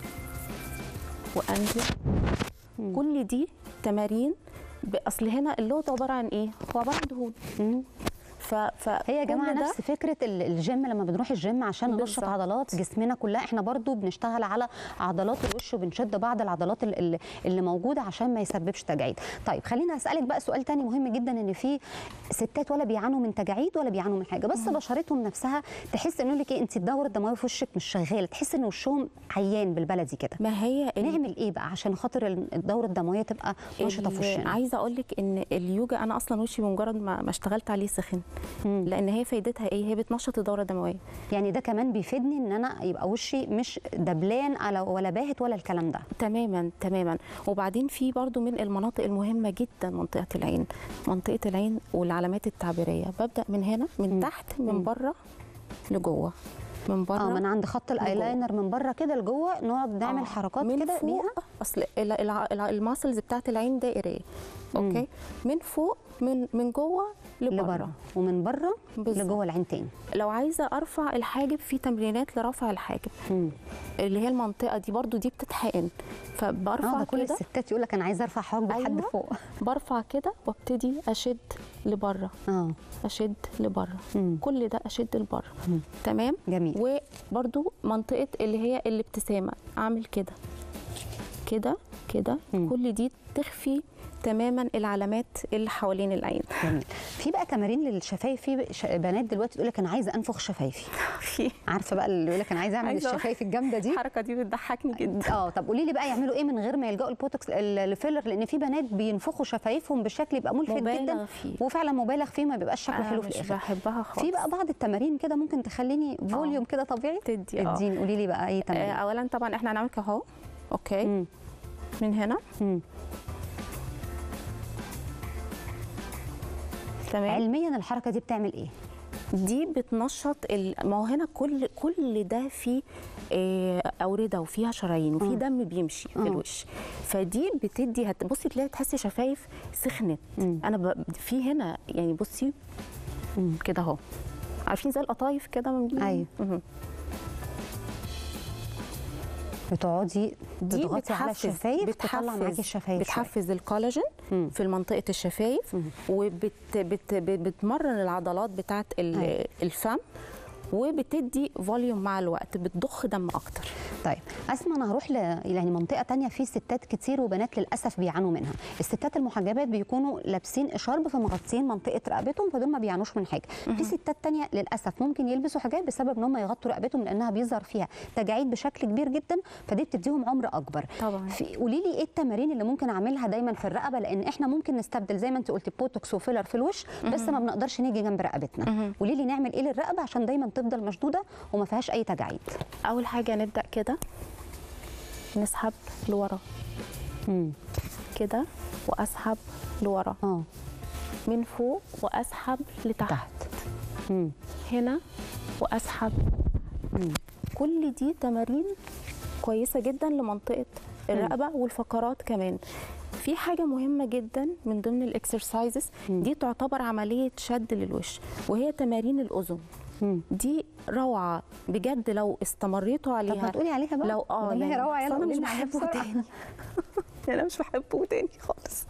وانزل كل دي تمارين ب- اصل هنا اللود عباره عن ايه؟ هو عباره عن دهون مم. ف... ف هي يا جماعه كل ده نفس فكره ال- الجيم لما بنروح الجيم عشان ننشط بالظبط. عضلات جسمنا كلها احنا برضو بنشتغل على عضلات الوش وبنشد بعض العضلات ال- ال- اللي موجوده عشان ما يسببش تجاعيد طيب خلينا اسالك بقى سؤال تاني مهم جدا ان في ستات ولا بيعانوا من تجاعيد ولا بيعانوا من حاجه بس بشرتهم نفسها تحس انه لك ايه انت الدوره الدمويه في وشك مش شغاله تحس ان وشهم عيان بالبلدي كده ما هي ال- نعمل ايه بقى عشان خاطر ال- الدوره الدمويه تبقى نشطه في ال- وشنا عايزه اقول لك ان اليوجا انا اصلا وشي بمجرد ما, ما اشتغلت عليه سخن مم. لان هي فايدتها ايه هي بتنشط الدوره الدمويه يعني ده كمان بيفيدني ان انا يبقى وشي مش دبلان على ولا باهت ولا الكلام ده تماما تماما وبعدين في برضو من المناطق المهمه جدا منطقه العين منطقه العين والعلامات التعبيريه ببدا من هنا من مم. تحت من مم. بره لجوه من بره اه من عند خط الايلاينر من بره كده لجوه نقعد نعمل آه، حركات من كده فوق ليها اصل ال- الع- الع- الماسلز بتاعت العين دائريه اوكي من فوق من من جوه لبره لبره ومن بره بالظبط. لجوه العين تاني لو عايزه ارفع الحاجب في تمرينات لرفع الحاجب مم. اللي هي المنطقه دي برضو دي بتتحقن اه فبرفع ده كل كده الستات يقول لك انا عايزه ارفع حواجبي لحد أيوة. فوق برفع كده وابتدي اشد لبره اه اشد لبره مم. كل ده اشد لبره مم. تمام جميل وبرضو منطقه اللي هي الابتسامه اعمل كده كده كده مم. كل دي تخفي تماما العلامات اللي حوالين العين جميل في بقى تمارين للشفايف في ش- بنات دلوقتي تقول لك انا عايزه انفخ شفايفي في عارفه بقى اللي يقول لك انا عايزه اعمل عايزة- الشفايف الجامده دي الحركه دي بتضحكني جدا اه طب قولي لي بقى يعملوا ايه من غير ما يلجأوا البوتوكس ال- الفيلر لان في بنات بينفخوا شفايفهم بشكل يبقى ملفت مبالغ جدا فيه. وفعلا مبالغ فيه ما بيبقاش شكله أنا حلو في مش الاخر بحبها خالص في بقى بعض التمارين كده ممكن تخليني فوليوم كده طبيعي تدي اه اديني قولي لي بقى اي آه، تمارين اولا طبعا احنا هنعمل كده اهو اوكي مم. من هنا مم. تمام علميا الحركه دي بتعمل ايه دي بتنشط ال... ما هو هنا كل كل ده فيه آه، اورده وفيها شرايين وفي آه. دم بيمشي في آه. الوش فدي بتدي هتبصي تلاقي تحسي شفايف سخنت مم. انا ب... في هنا يعني بصي مم. كده اهو عارفين زي القطايف كده من أيوة. مهم. بتقعدي دي تضغطي على بتحفز الشفايف تطلع معاكي الشفايف شوية. بتحفز الكولاجين مم. في منطقه الشفايف مم. وبت بت بتمرن العضلات بتاعه ال- أيوة. الفم وبتدي فوليوم مع الوقت بتضخ دم اكتر طيب اسمع انا هروح ل يعني منطقه تانية في ستات كتير وبنات للاسف بيعانوا منها الستات المحجبات بيكونوا لابسين اشارب فمغطين منطقه رقبتهم فدول ما بيعانوش من حاجه في ستات تانية للاسف ممكن يلبسوا حاجات بسبب ان هم يغطوا رقبتهم لانها بيظهر فيها تجاعيد بشكل كبير جدا فدي بتديهم عمر اكبر طبعا. في قولي لي ايه التمارين اللي ممكن اعملها دايما في الرقبه لان احنا ممكن نستبدل زي ما انت قلتي بوتوكس وفيلر في الوش بس ما بنقدرش نيجي جنب رقبتنا قولي لي نعمل ايه للرقبه عشان دايما تفضل مشدوده وما فيهاش اي تجاعيد اول حاجه نبدا كده نسحب لورا امم كده واسحب لورا اه من فوق واسحب لتحت تحت امم هنا واسحب كل دي تمارين كويسه جدا لمنطقه الرقبه والفقرات كمان في حاجة مهمة جدا من ضمن الاكسرسايزز دي تعتبر عملية شد للوش وهي تمارين الأذن مم. دي روعة بجد لو استمريتوا عليها طب ما تقولي عليها بقى لو اه والله روعه يلا أصل انا قولي مش لنا عليها بحبه بسرعة. تاني انا مش بحبه تاني خالص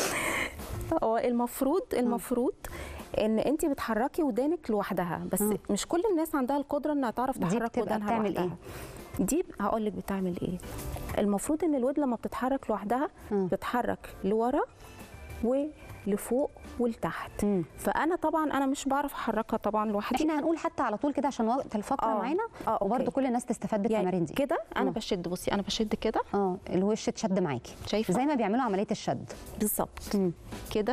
هو المفروض المفروض ان انت بتحركي ودانك لوحدها بس مم. مش كل الناس عندها القدره انها تعرف دي تحرك بتبقى ودانها بتعمل لوحدها دي هقول لك بتعمل ايه المفروض ان الود لما بتتحرك لوحدها مم. بتتحرك لورا ولفوق ولتحت مم. فانا طبعا انا مش بعرف احركها طبعا لوحدي احنا هنقول حتى على طول كده عشان وقت الفقره آه. معانا آه، أوكي. وبرده كل الناس تستفاد بالتمارين يعني دي كده انا مم. بشد بصي انا بشد كده اه الوش اتشد معاكي شايفة؟ زي ما بيعملوا عمليه الشد بالظبط مم. كده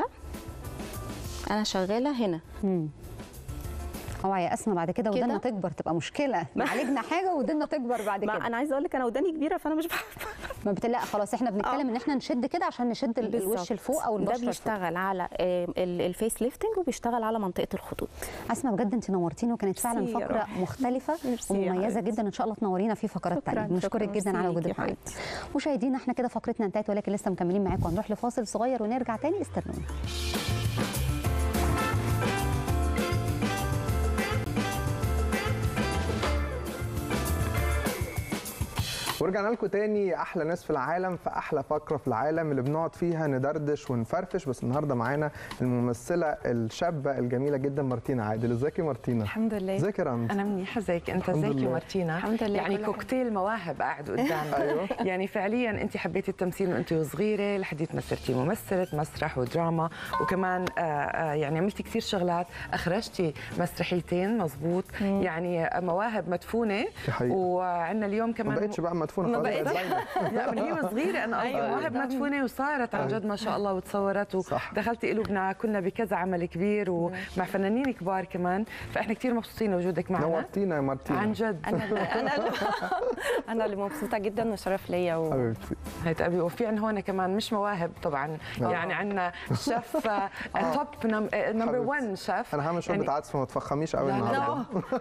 انا شغاله هنا امم اوعى يا اسماء بعد كده كده. ودنا تكبر تبقى مشكله عالجنا حاجه ودنا تكبر بعد ما كده انا عايزه اقول لك انا وداني كبيره فانا مش بحب ما بتلاقي خلاص احنا بنتكلم ان احنا نشد كده عشان نشد ال- الوش بالظبط. لفوق او ده البشره لفوق بيشتغل على آه، ال- الفيس ليفتنج وبيشتغل على منطقه الخدود اسماء بجد انت نورتيني وكانت فعلا ميرسي يا فقره روحي. مختلفه ميرسي يا ومميزه حبيبتي. جدا ان شاء الله تنورينا في فقرات شكراً، تانية بنشكرك شكراً. جدا على ميرسي وجود ليكي يا الحلقه مشاهدينا احنا كده فقرتنا انتهت ولكن لسه مكملين معاكم هنروح لفاصل صغير ونرجع تاني استنونا ورجعنا لكم تاني احلى ناس في العالم في احلى فقره في العالم اللي بنقعد فيها ندردش ونفرفش بس النهارده معانا الممثله الشابه الجميله جدا مارتينا عادل ازيك يا مارتينا الحمد لله ازيك يا رند انا منيحه زيك انت الحمد ازيك يا لله. مارتينا الحمد لله، يعني كل حاجة. كوكتيل مواهب قاعد قدامنا أيوة. يعني فعليا انت حبيتي التمثيل وانت وصغيره لحديت ما صرتي ممثله مسرح ودراما وكمان آه، آه، يعني عملتي كثير شغلات اخرجتي مسرحيتين مزبوط يعني مواهب مدفونه دي حقيقة. وعندنا اليوم ما كمان بقتش بقى مدفونه مدفونه ما خلاص بقتش. بقت باينة. لا من هي صغيره انا قصدي أيوة. مواهب مدفونه وصارت عن جد ما شاء الله وتصورت صح. ودخلتي قلوبنا كنا بكذا عمل كبير ومع فنانين كبار كمان فاحنا كثير مبسوطين وجودك معنا نورتينا يا مارتينا عن جد انا انا انا اللي مبسوطه جدا وشرف ليا و... حبيبتي هيتقابلي وفي عندنا هون كمان مش مواهب طبعا آه. يعني عندنا شيف توب نمبر 1 شيف انا هعمل شوربه عدس فما تفخميش قوي لا، لا. النهارده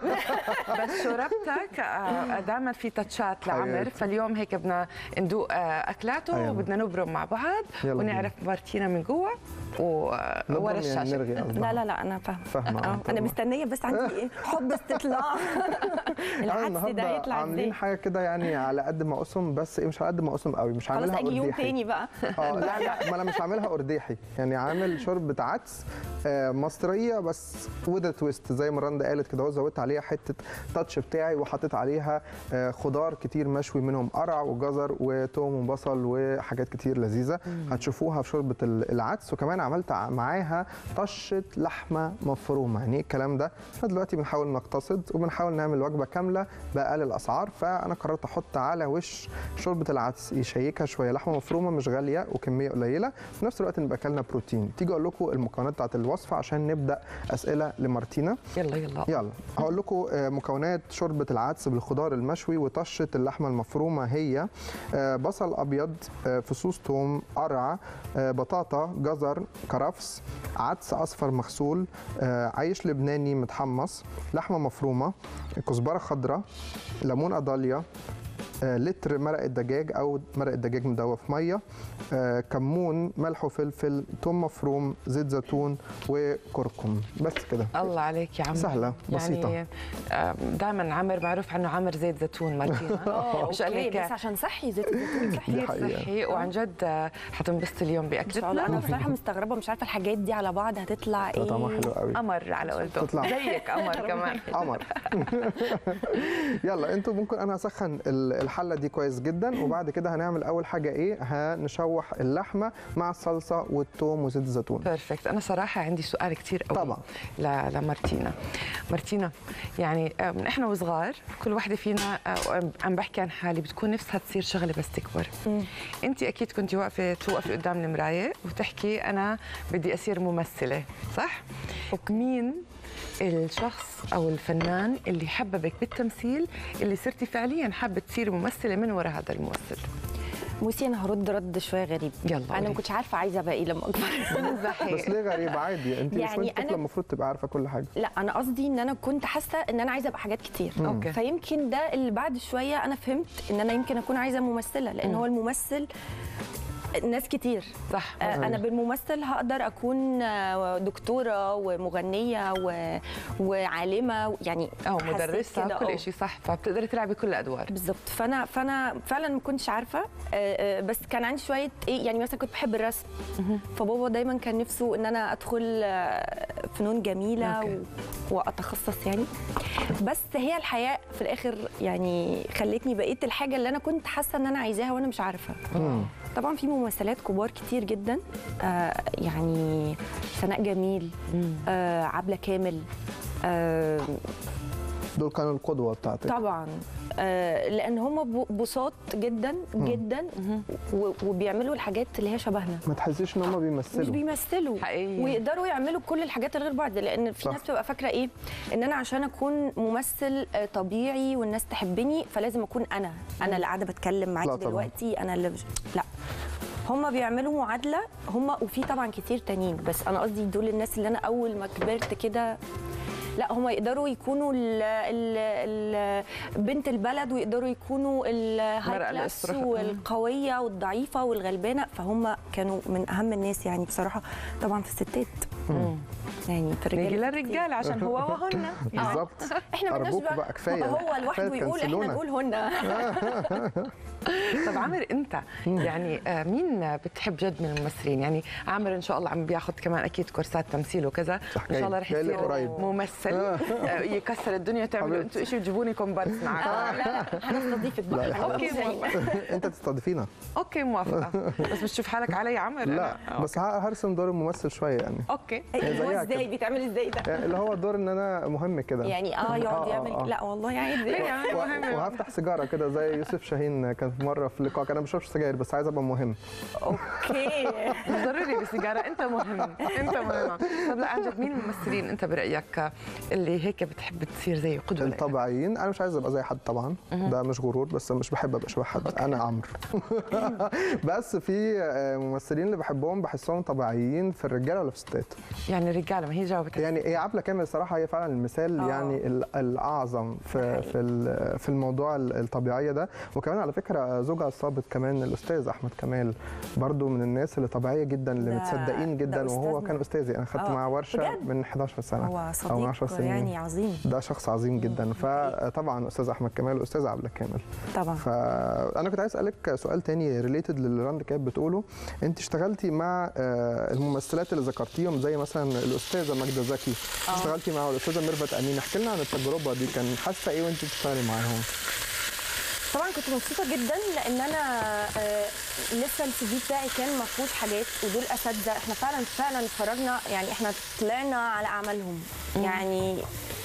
بس شوربتك دائما في تاتشات لعمر حياتي. فاليوم هيك بدنا ندوق آه، اكلاته أيوة. وبدنا نبرم مع بعض يلا ونعرف مارتينا من جوا و- نضرب ورا يعني الشاشه نرغي قصدها. لا لا لا انا فاهمه فاهمة، آه، آه، انا طبعاً. مستنيه بس عندي ايه حب استطلاع أنا العدس ده النهارده هيطلع عاملين ازاي حاجه كده يعني على قد ما اقسم بس ايه مش على قد ما اقسم قوي مش خلاص هعملها اجي يوم قرديحي تاني بقى اه لا لا ما انا مش عاملها قرديحي يعني عامل شوربه عدس آه، مصريه بس وذ تويست زي ما رندا قالت كده هو زودت عليها حته تاتش بتاعي وحطيت عليها آه، خضار كتير مشوي منهم قرع وجزر وتوم وبصل وحاجات كتير لذيذه هتشوفوها في شوربه ال- العدس وكمان عملت ع- معاها طشه لحمه مفرومه يعني ايه الكلام ده احنا دلوقتي بنحاول نقتصد وبنحاول نعمل وجبه كامله باقل الاسعار فانا قررت احط على وش شوربه العدس يشيكها شويه لحمه مفرومه مش غاليه وكميه قليله في نفس الوقت نبقى اكلنا بروتين تيجي اقول لكم المكونات بتاعت الوصفه عشان نبدا اسئله لمارتينا يلا يلا يلا هقول لكم آه، مكونات شوربه العدس بالخضار المشوي وطشه اللحمه المفرومه هي آه، بصل ابيض آه، فصوص ثوم قرع آه، بطاطا جزر كرفس عدس اصفر مغسول آه، عيش لبناني متحمص لحمه مفرومه كزبره خضراء ليمون اضاليا آه، لتر مرق الدجاج او مرق الدجاج مدوب في ميه آه، كمون ملح وفلفل ثوم مفروم زيت زيتون وكركم بس كده الله عليك يا عمر سهلة، بسيطة. يعني دائما عمر معروف عنه عمر زيت زيتون مارتينا مش قال اوكي لك بس عشان صحي زيت الزيتون صحي دي كثير حقيقة. صحي وعن جد آه، حتنبسطي اليوم ان شاء الله باكلتنا انا بصراحه مستغربه مش عارفه الحاجات دي على بعض هتطلع ايه طعمها حلو قوي قمر على قولته تطلع. زيك قمر كمان قمر يلا انتوا ممكن انا هسخن ال- الحله دي كويس جدا وبعد كده هنعمل اول حاجه ايه هنشوح اللحمه مع الصلصه والثوم وزيت الزيتون بيرفكت انا صراحه عندي سؤال كثير قوي طبعاً. ل- لمارتينا مارتينا يعني آه، من احنا وصغار كل وحده فينا آه، عم بحكي عن حالي بتكون نفسها تصير شغله بس تكبر انت اكيد كنت واقفه توقفي قدام المرايه وتحكي انا بدي اصير ممثله صح مين الشخص او الفنان اللي حببك بالتمثيل اللي صرتي فعليا حابه تصيري ممثله من وراء هذا الممثل بصي انا هرد رد شويه غريب يلا انا قولي. ما كنتش عارفه عايزه ابقى ايه لما اكبر بس ليه غريب عادي انت يعني مش وانت أنا- طفله المفروض تبقى عارفه كل حاجه لا انا قصدي ان انا كنت حاسه ان انا عايزه ابقى حاجات كتير أوكي. فيمكن ده اللي بعد شويه انا فهمت ان انا يمكن اكون عايزه ممثله لان هو الممثل ناس كتير صح آه، انا بالممثل هقدر اكون آه، دكتوره ومغنيه و... وعالمه يعني او حسيت مدرسه كده، كل آه. شيء صح فبتقدري تلعبي كل الادوار بالظبط فانا فانا فعلا ما كنتش عارفه آه، آه، بس كان عندي شويه ايه يعني مثلا كنت بحب الرسم فبابا دايما كان نفسه ان انا ادخل آه، فنون جميله أوكي. و... واتخصص يعني بس هي الحياه في الاخر يعني خلتني بقيت الحاجه اللي انا كنت حاسه ان انا عايزاها وانا مش عارفه طبعا في ممثلات كبار كتير جدا آه يعني سناء جميل آه عبله كامل آه دول كانوا القدوه بتاعتك طبعا آه لان هم بساط جدا جدا و- وبيعملوا الحاجات اللي هي شبهنا ما تحسيش ان هم مش بيمثلوا بيمثلوا حقيقي. ويقدروا يعملوا كل الحاجات الغير بعض لان في صح. ناس بتبقى فاكره ايه ان انا عشان اكون ممثل آه، طبيعي والناس تحبني فلازم اكون انا انا اللي قاعده بتكلم لا معاكي طبعاً. دلوقتي انا اللي بش... لا هم بيعملوا معادله هم وفي طبعا كتير تانيين بس انا قصدي دول الناس اللي انا اول ما كبرت كده لا هم يقدروا يكونوا ال ال ال بنت البلد ويقدروا يكونوا الهاي المرأة كلاس الأسرة. والقويه والضعيفه والغلبانه فهم كانوا من اهم الناس يعني بصراحه طبعا في الستات يعني في نيجي الرجاله للرجال عشان هو وهن بالظبط احنا مالناش ارجوكوا بقى كفايه هو لوحده كفاية يقول احنا تكنسلونا. نقول هن طب عامر انت يعني آه، مين بتحب جد من الممثلين يعني عامر ان شاء الله عم بياخذ كمان اكيد كورسات تمثيل وكذا صح، ان شاء الله جاي- رح جاي لك يصير قريب. ممثل آه، يكسر الدنيا تعملوا حبيبتي. انتوا شيء تجيبوني كومبارس معكم هنستضيفك لا بقى يا اوكي حبيبتي. موافقة. انت تستضيفينا اوكي موافقه بس مش تشوف حالك علي عمر لا أنا. بس ه- هرسم دور الممثل شويه يعني اوكي هو زيها ازاي كده. بيتعمل ازاي ده يعني اللي هو دور ان انا مهم كده يعني اه يقعد آه، آه، يعمل آه. لا والله عادي ليه يا عمر و- مهم وهفتح سيجاره كده زي يوسف شاهين كان في مره في لقاء كان انا ما بشربش سجاير بس عايز ابقى مهم اوكي مش ضروري بسيجاره انت مهم انت مهم طب لا عن جد مين الممثلين انت برايك اللي هيك بتحب تصير زي قدوه لك؟ الطبيعيين انا مش عايز ابقى زي حد طبعا ده مش غرور بس مش بحب ابقى شبه حد انا عمرو بس في آه، ممثلين اللي بحبهم بحسهم طبيعيين في الرجاله ولا في الستات يعني الرجاله ما هي جاوبت يعني هي عبله كامل الصراحه هي فعلا المثال آه. يعني ال- الاعظم في في ال- في الموضوع ال- الطبيعيه ده وكمان على فكره زوجها السابق كمان الاستاذ احمد كمال برضو من الناس اللي طبيعيه جدا اللي ده- متصدقين جدا ده وهو أستاذنا. كان استاذي انا خدت آه، معاه ورشه بجد؟ من 11 سنه هو او من 10 صديق سنين يعني عظيم ده شخص عظيم جدا فطبعا استاذ احمد كمال واستاذ عبله كامل طبعا فانا كنت عايز اسالك سؤال تاني ريليتد للي راند كانت بتقوله انت اشتغلتي مع آه، الممثلات اللي ذكرتيهم زي مثلا الاستاذه ماجده زكي اشتغلتي مع الاستاذه ميرفت امين احكي لنا عن التجربه دي كان حاسه ايه وانت بتشتغلي معاهم طبعا كنت مبسوطه جدا لان انا آه، لسه السي في بتاعي كان ما فيهوش حاجات ودول اساتذه احنا فعلا فعلا اتفرجنا يعني احنا طلعنا على اعمالهم يعني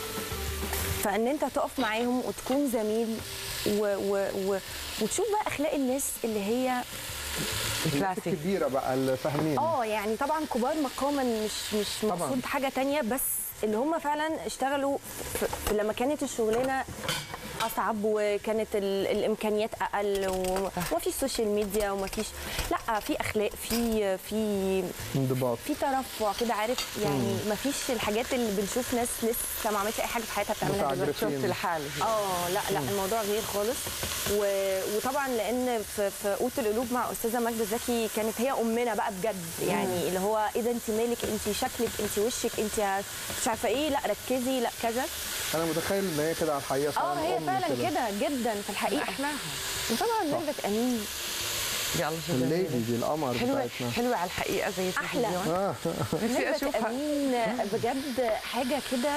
فان انت تقف معاهم وتكون زميل و و و وتشوف بقى اخلاق الناس اللي هي الكلاسيك كبيره بقى اللي فاهمين اه يعني طبعا كبار مقاما مش مش طبعاً. مقصود حاجه تانية بس اللي هم فعلا اشتغلوا في في لما كانت الشغلانه اصعب وكانت ال- الامكانيات اقل وما فيش سوشيال ميديا وما فيش لا في اخلاق في في انضباط في ترفع كده عارف يعني ما فيش الحاجات اللي بنشوف ناس لسه ما عملتش اي حاجه في حياتها بتعملها دلوقتي متعجرفين. شفت الحال اه لا لا الموضوع غير خالص و... وطبعا لان في في قوت القلوب مع استاذه ماجده زكي كانت هي امنا بقى بجد يعني اللي هو ايه ده انت مالك انت شكلك انت وشك انت مش عارفه ايه لا ركزي لا كذا انا متخيل ان هي كده على الحقيقه اه فعلا هي أم فعلا كده جدا في الحقيقه احلاها وطبعا ميرفت امين يلا شو الليدي جميلة. دي القمر حلوه بتاعتنا حلوه على الحقيقه زي أحلى. التلفزيون اه نفسي ميرفت اشوفها امين بجد حاجه كده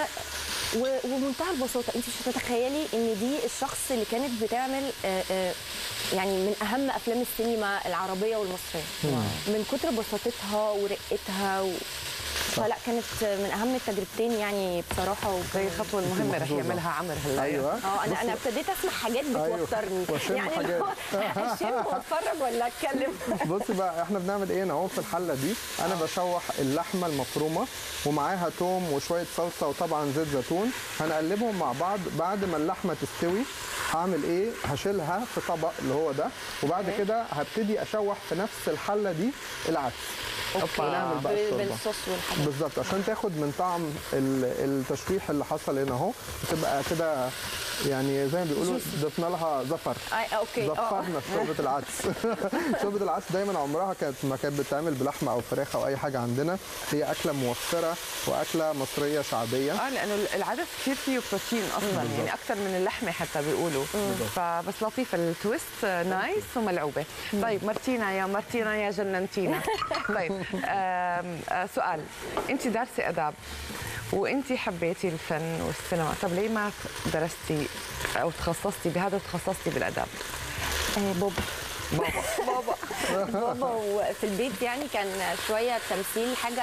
و- ومنتهى البساطه انت مش هتتخيلي ان دي الشخص اللي كانت بتعمل آه، آه، يعني من اهم افلام السينما العربيه والمصريه من كتر بساطتها ورقتها و... فلا كانت من اهم التجربتين يعني بصراحه و... زي الخطوه المهمه رح محظوظة. يعملها عمر هلا ايوه اه انا انا ابتديت اسمع حاجات أيوة. بتوترني وأشم يعني حاجات. اشم واتفرج ولا اتكلم بصي بقى احنا بنعمل ايه اهو في الحله دي انا بشوح اللحمه المفرومه ومعاها توم وشويه صلصه وطبعا زيت زيتون هنقلبهم مع بعض بعد ما اللحمه تستوي هعمل ايه هشيلها في طبق اللي هو ده وبعد كده هبتدي اشوح في نفس الحله دي العدس ونعمل بقى الشوربه بالصوص والحاجات بالظبط عشان تاخد من طعم ال- التشويح اللي حصل هنا اهو وتبقى كده يعني زي ما بيقولوا ضفنا لها زفر آه، اوكي اه زفرنا في شوربه العدس شوربه العدس دايما عمرها كانت ما كانت بتتعمل بلحمه او فراخ او اي حاجه عندنا هي اكله موفره واكله مصريه شعبيه اه لانه العدس كثير فيه بروتين اصلا يعني اكثر من اللحمه حتى بيقولوا فبس لطيفه التويست آه، نايس وملعوبه طيب مرتينا يا مرتينا يا جننتينا طيب آم، آه، سؤال انت دارسه اداب وانت حبيتي الفن والسينما طب ليه ما درستي او تخصصتي بهذا وتخصصتي بالاداب آه، بابا بابا بابا بابا وفي البيت يعني كان شويه تمثيل حاجه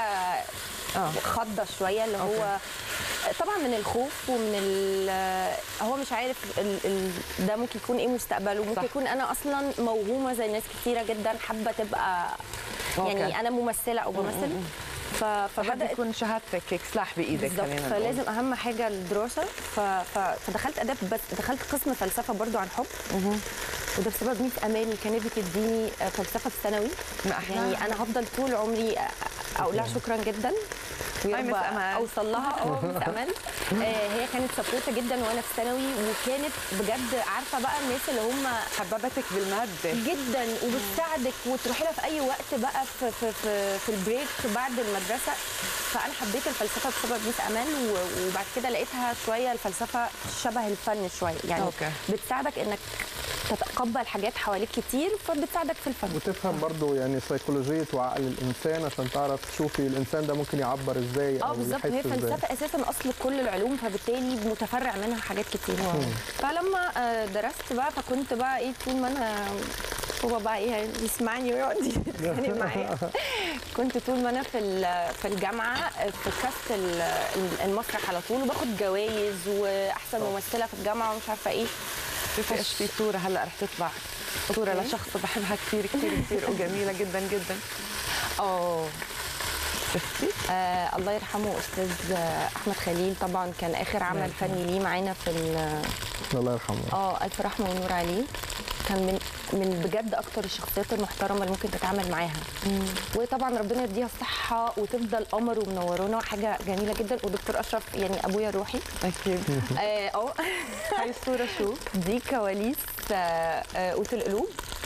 اه خضه شويه اللي هو طبعا من الخوف ومن ال- هو مش عارف ال ال ده ممكن يكون ايه مستقبله ممكن صح. يكون انا اصلا موهومه زي ناس كتيره جدا حابه تبقى يعني أوكي. انا ممثله او بمثل ف- فبدأ فبدات يكون شهادتك هيك سلاح بايدك بالظبط خلينا نقول. فلازم اهم حاجه الدراسه ف... ف... فدخلت اداب بس دخلت قسم فلسفه برضو عن حب وده بسبب ميس اماني كانت بتديني فلسفه في ثانوي ما أحلاها. يعني انا هفضل طول عمري اقول لها شكرا جدا ويا هاي رب مس أمال. اوصل لها اه مس امل آه، هي كانت سبورته جدا وانا في ثانوي وكانت بجد عارفه بقى الناس اللي هم حببتك بالماده جدا وبتساعدك وتروحي لها في اي وقت بقى في في في, في البريك بعد المدرسه فانا حبيت الفلسفه بسبب ميس امال و- وبعد كده لقيتها شويه الفلسفه شبه الفن شويه يعني أوكي. بتساعدك انك تتقبل حاجات حواليك كتير فبتساعدك في الفن وتفهم برضو يعني سيكولوجيه وعقل الانسان عشان تعرف تشوفي الانسان ده ممكن يعبر ازاي اه او بالظبط يحس هي ازاي فلسفه اساسا اصل كل العلوم فبالتالي متفرع منها حاجات كتير فلما آه، درست بقى فكنت بقى ايه طول ما انا هو بقى ايه يسمعني ويقعد يتخانق معايا كنت طول ما انا في ال- في الجامعه آه، في كاست ال- المسرح على طول وباخد جوائز واحسن ممثله في الجامعه ومش عارفه ايه شوفي ايش في صوره هلا رح تطلع صوره لشخص بحبها كثير كثير كثير وجميله جدا جدا اه شفتي آه الله يرحمه استاذ آه، احمد خليل طبعا كان اخر عمل فني ليه معانا في ال- الله يرحمه اه الف رحمه ونور عليه كان من من بجد اكتر الشخصيات المحترمه اللي ممكن تتعامل معاها وطبعا ربنا يديها الصحه وتفضل قمر ومنورانا حاجه جميله جدا ودكتور اشرف يعني ابويا الروحي اكيد اه اه هاي الصوره شو دي كواليس آه، آه، قوت القلوب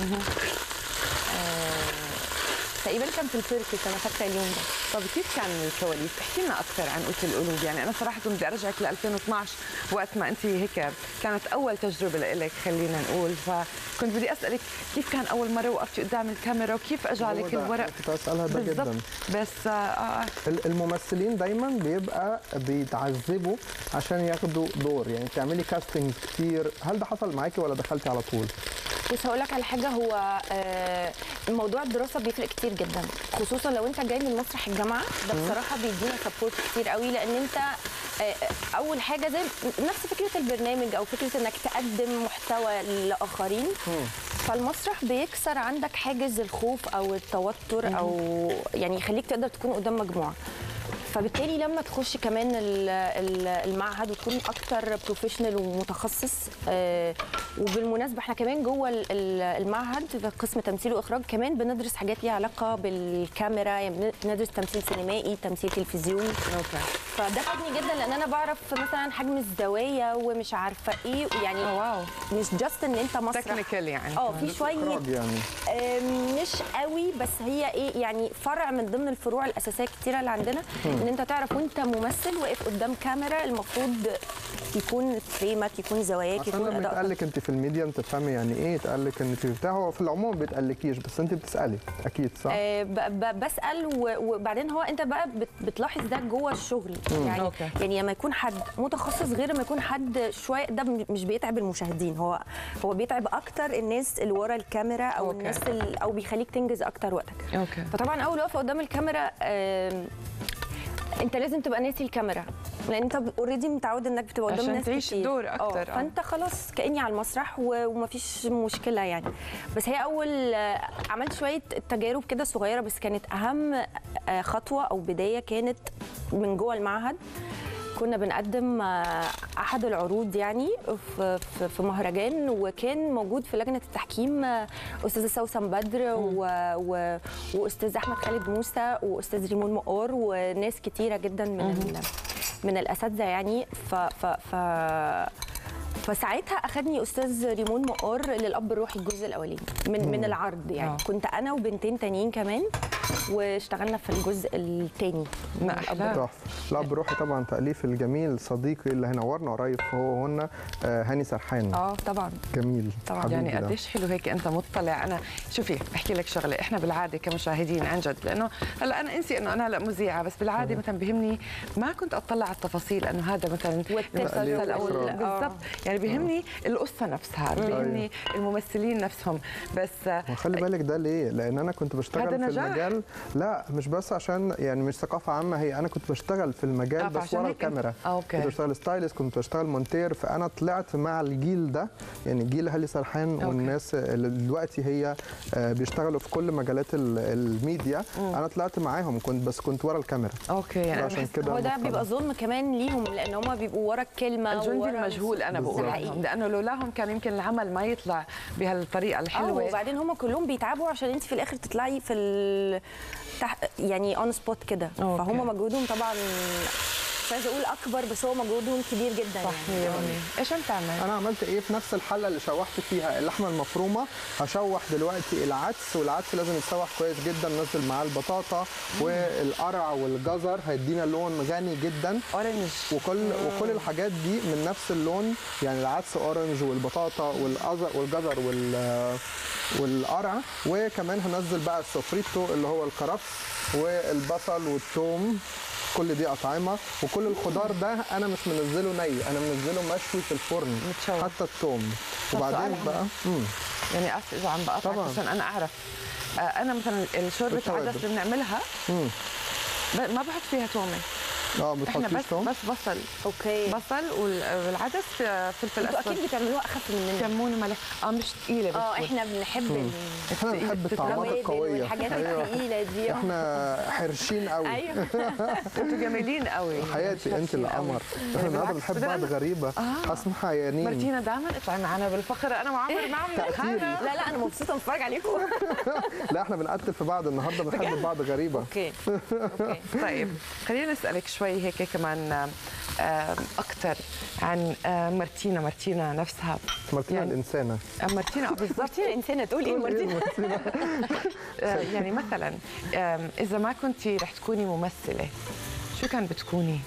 آه، تقريبا كان في السيركس انا فاكره اليوم ده طب كيف كان الكواليس؟ احكي لنا اكثر عن قوت القلوب، يعني انا صراحه بدي ارجعك ل 2012 وقت ما انت هيك كانت اول تجربه لإلك خلينا نقول، فكنت بدي اسالك كيف كان اول مره وقفتي قدام الكاميرا وكيف اجى هو عليك ده، الورق؟ كنت اسالها ده بالضبط جدا بس آه آه ال- الممثلين دايما بيبقى بيتعذبوا عشان ياخدوا دور يعني تعملي كاستنج كتير هل ده حصل معاكي ولا دخلتي على طول بص هقول لك على حاجه هو آه، موضوع الدراسه بيفرق كتير جدا خصوصا لو انت جاي من مسرح الجامعه ده بصراحه بيدينا سبورت كتير قوي لان انت آه، اول حاجه زي نفس فكره البرنامج او فكره انك تقدم محتوى لاخرين فالمسرح بيكسر عندك حاجز الخوف او التوتر او يعني يخليك تقدر تكون قدام مجموعه فبالتالي لما تخش كمان ال- ال- المعهد وتكون اكتر بروفيشنال ومتخصص آه، وبالمناسبه احنا كمان جوه ال- ال- المعهد في قسم تمثيل واخراج كمان بندرس حاجات ليها علاقه بالكاميرا يعني بندرس تمثيل سينمائي تمثيل تلفزيوني اوكي فده فادني جدا لان انا بعرف مثلا حجم الزوايا ومش عارفه ايه يعني واو مش جاست ان انت مسرح تكنيكال يعني اه في شويه إخراج يعني آم، مش قوي بس هي ايه يعني فرع من ضمن الفروع الاساسيه كتيره اللي عندنا ان انت تعرف وانت ممثل واقف قدام كاميرا المفروض يكون فريمك يكون زواياك عشان يكون لما ادائك يتقال لك انت في الميديا انت تفهمي يعني ايه يتقال لك ان في بتاع هو في العموم ما بيتقالكيش بس انت بتسالي اكيد صح آه، ب- ب- بسال و- وبعدين هو انت بقى بت- بتلاحظ ده جوه الشغل يعني أوكي. يعني لما يكون حد متخصص غير لما يكون حد شويه ده م- مش بيتعب المشاهدين هو هو بيتعب اكتر الناس اللي ورا الكاميرا او أوكي. الناس اللي او بيخليك تنجز اكتر وقتك اوكي فطبعا اول وقفه قدام الكاميرا آم، انت لازم تبقى ناسي الكاميرا لان انت اوريدي متعود انك بتبقى قدام عشان ناس تعيش كتير. الدور آه، أكتر، آه. فانت خلاص كاني على المسرح و- ومفيش مشكله يعني بس هي اول آه، عملت شويه تجارب كده صغيره بس كانت اهم آه، خطوه او بدايه كانت من جوه المعهد كنا بنقدم آه، احد العروض يعني في في- في مهرجان وكان موجود في لجنه التحكيم آه، استاذه سوسن بدر و... و... واستاذ احمد خالد موسى واستاذ ريمون مقار وناس كتيره جدا من ال... من الاساتذه يعني ف... ف... ف... فساعتها اخدني استاذ ريمون مقار للاب الروحي الجزء الاولاني من من العرض يعني آه. كنت انا وبنتين تانيين كمان واشتغلنا في الجزء الثاني ما أحلى. تحفه لا بروحي طبعا تاليف الجميل صديقي اللي هينورنا قريب هو هنا آه، هاني سرحان اه طبعا جميل طبعاً. حبيبي يعني ده. قديش حلو هيك انت مطلع انا شوفي احكي لك شغله احنا بالعاده كمشاهدين عن جد لانه هلا انا انسي انه انا هلا مذيعه بس بالعاده مثلا بهمني ما كنت اطلع على التفاصيل انه هذا مثلا المسلسل او ال- والإخراج. بالضبط يعني بيهمني القصه نفسها بيهمني الممثلين نفسهم بس وخلي بالك ده ليه؟ لأن أنا كنت بشتغل هذا في نجاح. المجال لا مش بس عشان يعني مش ثقافة عامة هي أنا كنت بشتغل في المجال آه، بس فعشان ورا هيك أنت- الكاميرا آه، أوكي. كنت بشتغل ستايلست كنت بشتغل مونتير فأنا طلعت مع الجيل ده يعني جيل هالي سرحان أوكي. والناس اللي دلوقتي هي آه، بيشتغلوا في كل مجالات ال- الميديا أنا طلعت معاهم كنت بس كنت ورا الكاميرا اوكي يعني أنا عشان بحس كده هو ده مختلف. بيبقى ظلم كمان ليهم لان هم بيبقوا ورا الكلمه الجندي ورا المجهول انا بالظبط. بقول حقيقي. عنهم لانه لولاهم كان يمكن العمل ما يطلع بهالطريقه اه الحلوه وبعدين هم كلهم بيتعبوا عشان انت في الاخر تطلعي في ال... تح... يعني اون سبوت كده أوكي. فهم مجهودهم طبعا مش عايزه اقول اكبر بس هو مجهودهم كبير جدا صح يعني 100% ايش عم تعمل؟ انا عملت ايه في نفس الحله اللي شوحت فيها اللحمه المفرومه هشوح دلوقتي العدس والعدس لازم يتشوح كويس جدا ننزل معاه البطاطا والقرع والجزر هيدينا لون غني جدا اورنج وكل وكل الحاجات دي من نفس اللون يعني العدس اورنج والبطاطا والأزر والجزر وال والقرع وكمان هنزل بقى السوفريتو اللي هو الكرفس والبصل والثوم كل دي اطعمه وكل الخضار ده انا مش منزله ني انا منزله مشوي في الفرن متشوح. حتى الثوم طب وبعدين سؤال بقى مم. يعني اسف اذا عم بقطعك طبعاً. عشان انا اعرف آه، انا مثلا الشوربه بالتوابل. العدس اللي بنعملها مم. ب- ما بحط فيها تومه اه احنا بتحطيش بس توم بس بصل اوكي بصل وال- والعدس آه، فلفل انتوا اسود اكيد بتعملوها اخف مننا كمون وملح اه مش ثقيله اه بتكون. احنا بنحب ال- احنا بنحب الطعمات التوابل القويه والحاجات أيوة. الثقيله دي احنا حرشين قوي ايوه انتوا جميلين قوي حياتي انت اللي قمر احنا النهارده بالعكس، بنحب بدنا بعض ن- غريبه آه. اسمع يانين مارتينا دائما اطلعي معنا بالفقره انا وعمر ما عم تأثيري. هذا لا لا انا مبسوطه اتفرج عليكم لا احنا بنقتل في بعض النهارده بنحب بعض غريبه اوكي اوكي طيب خلينا نسالك شوي هيك كمان آه، اكثر عن آه، مارتينا مارتينا نفسها مارتينا يعني- الانسانه آه، مارتينا بالضبط مارتينا انسانه تقول ايه مارتينا مارتينا آه، يعني مثلا آم، اذا ما كنتي رح تكوني ممثله شو كان بتكوني؟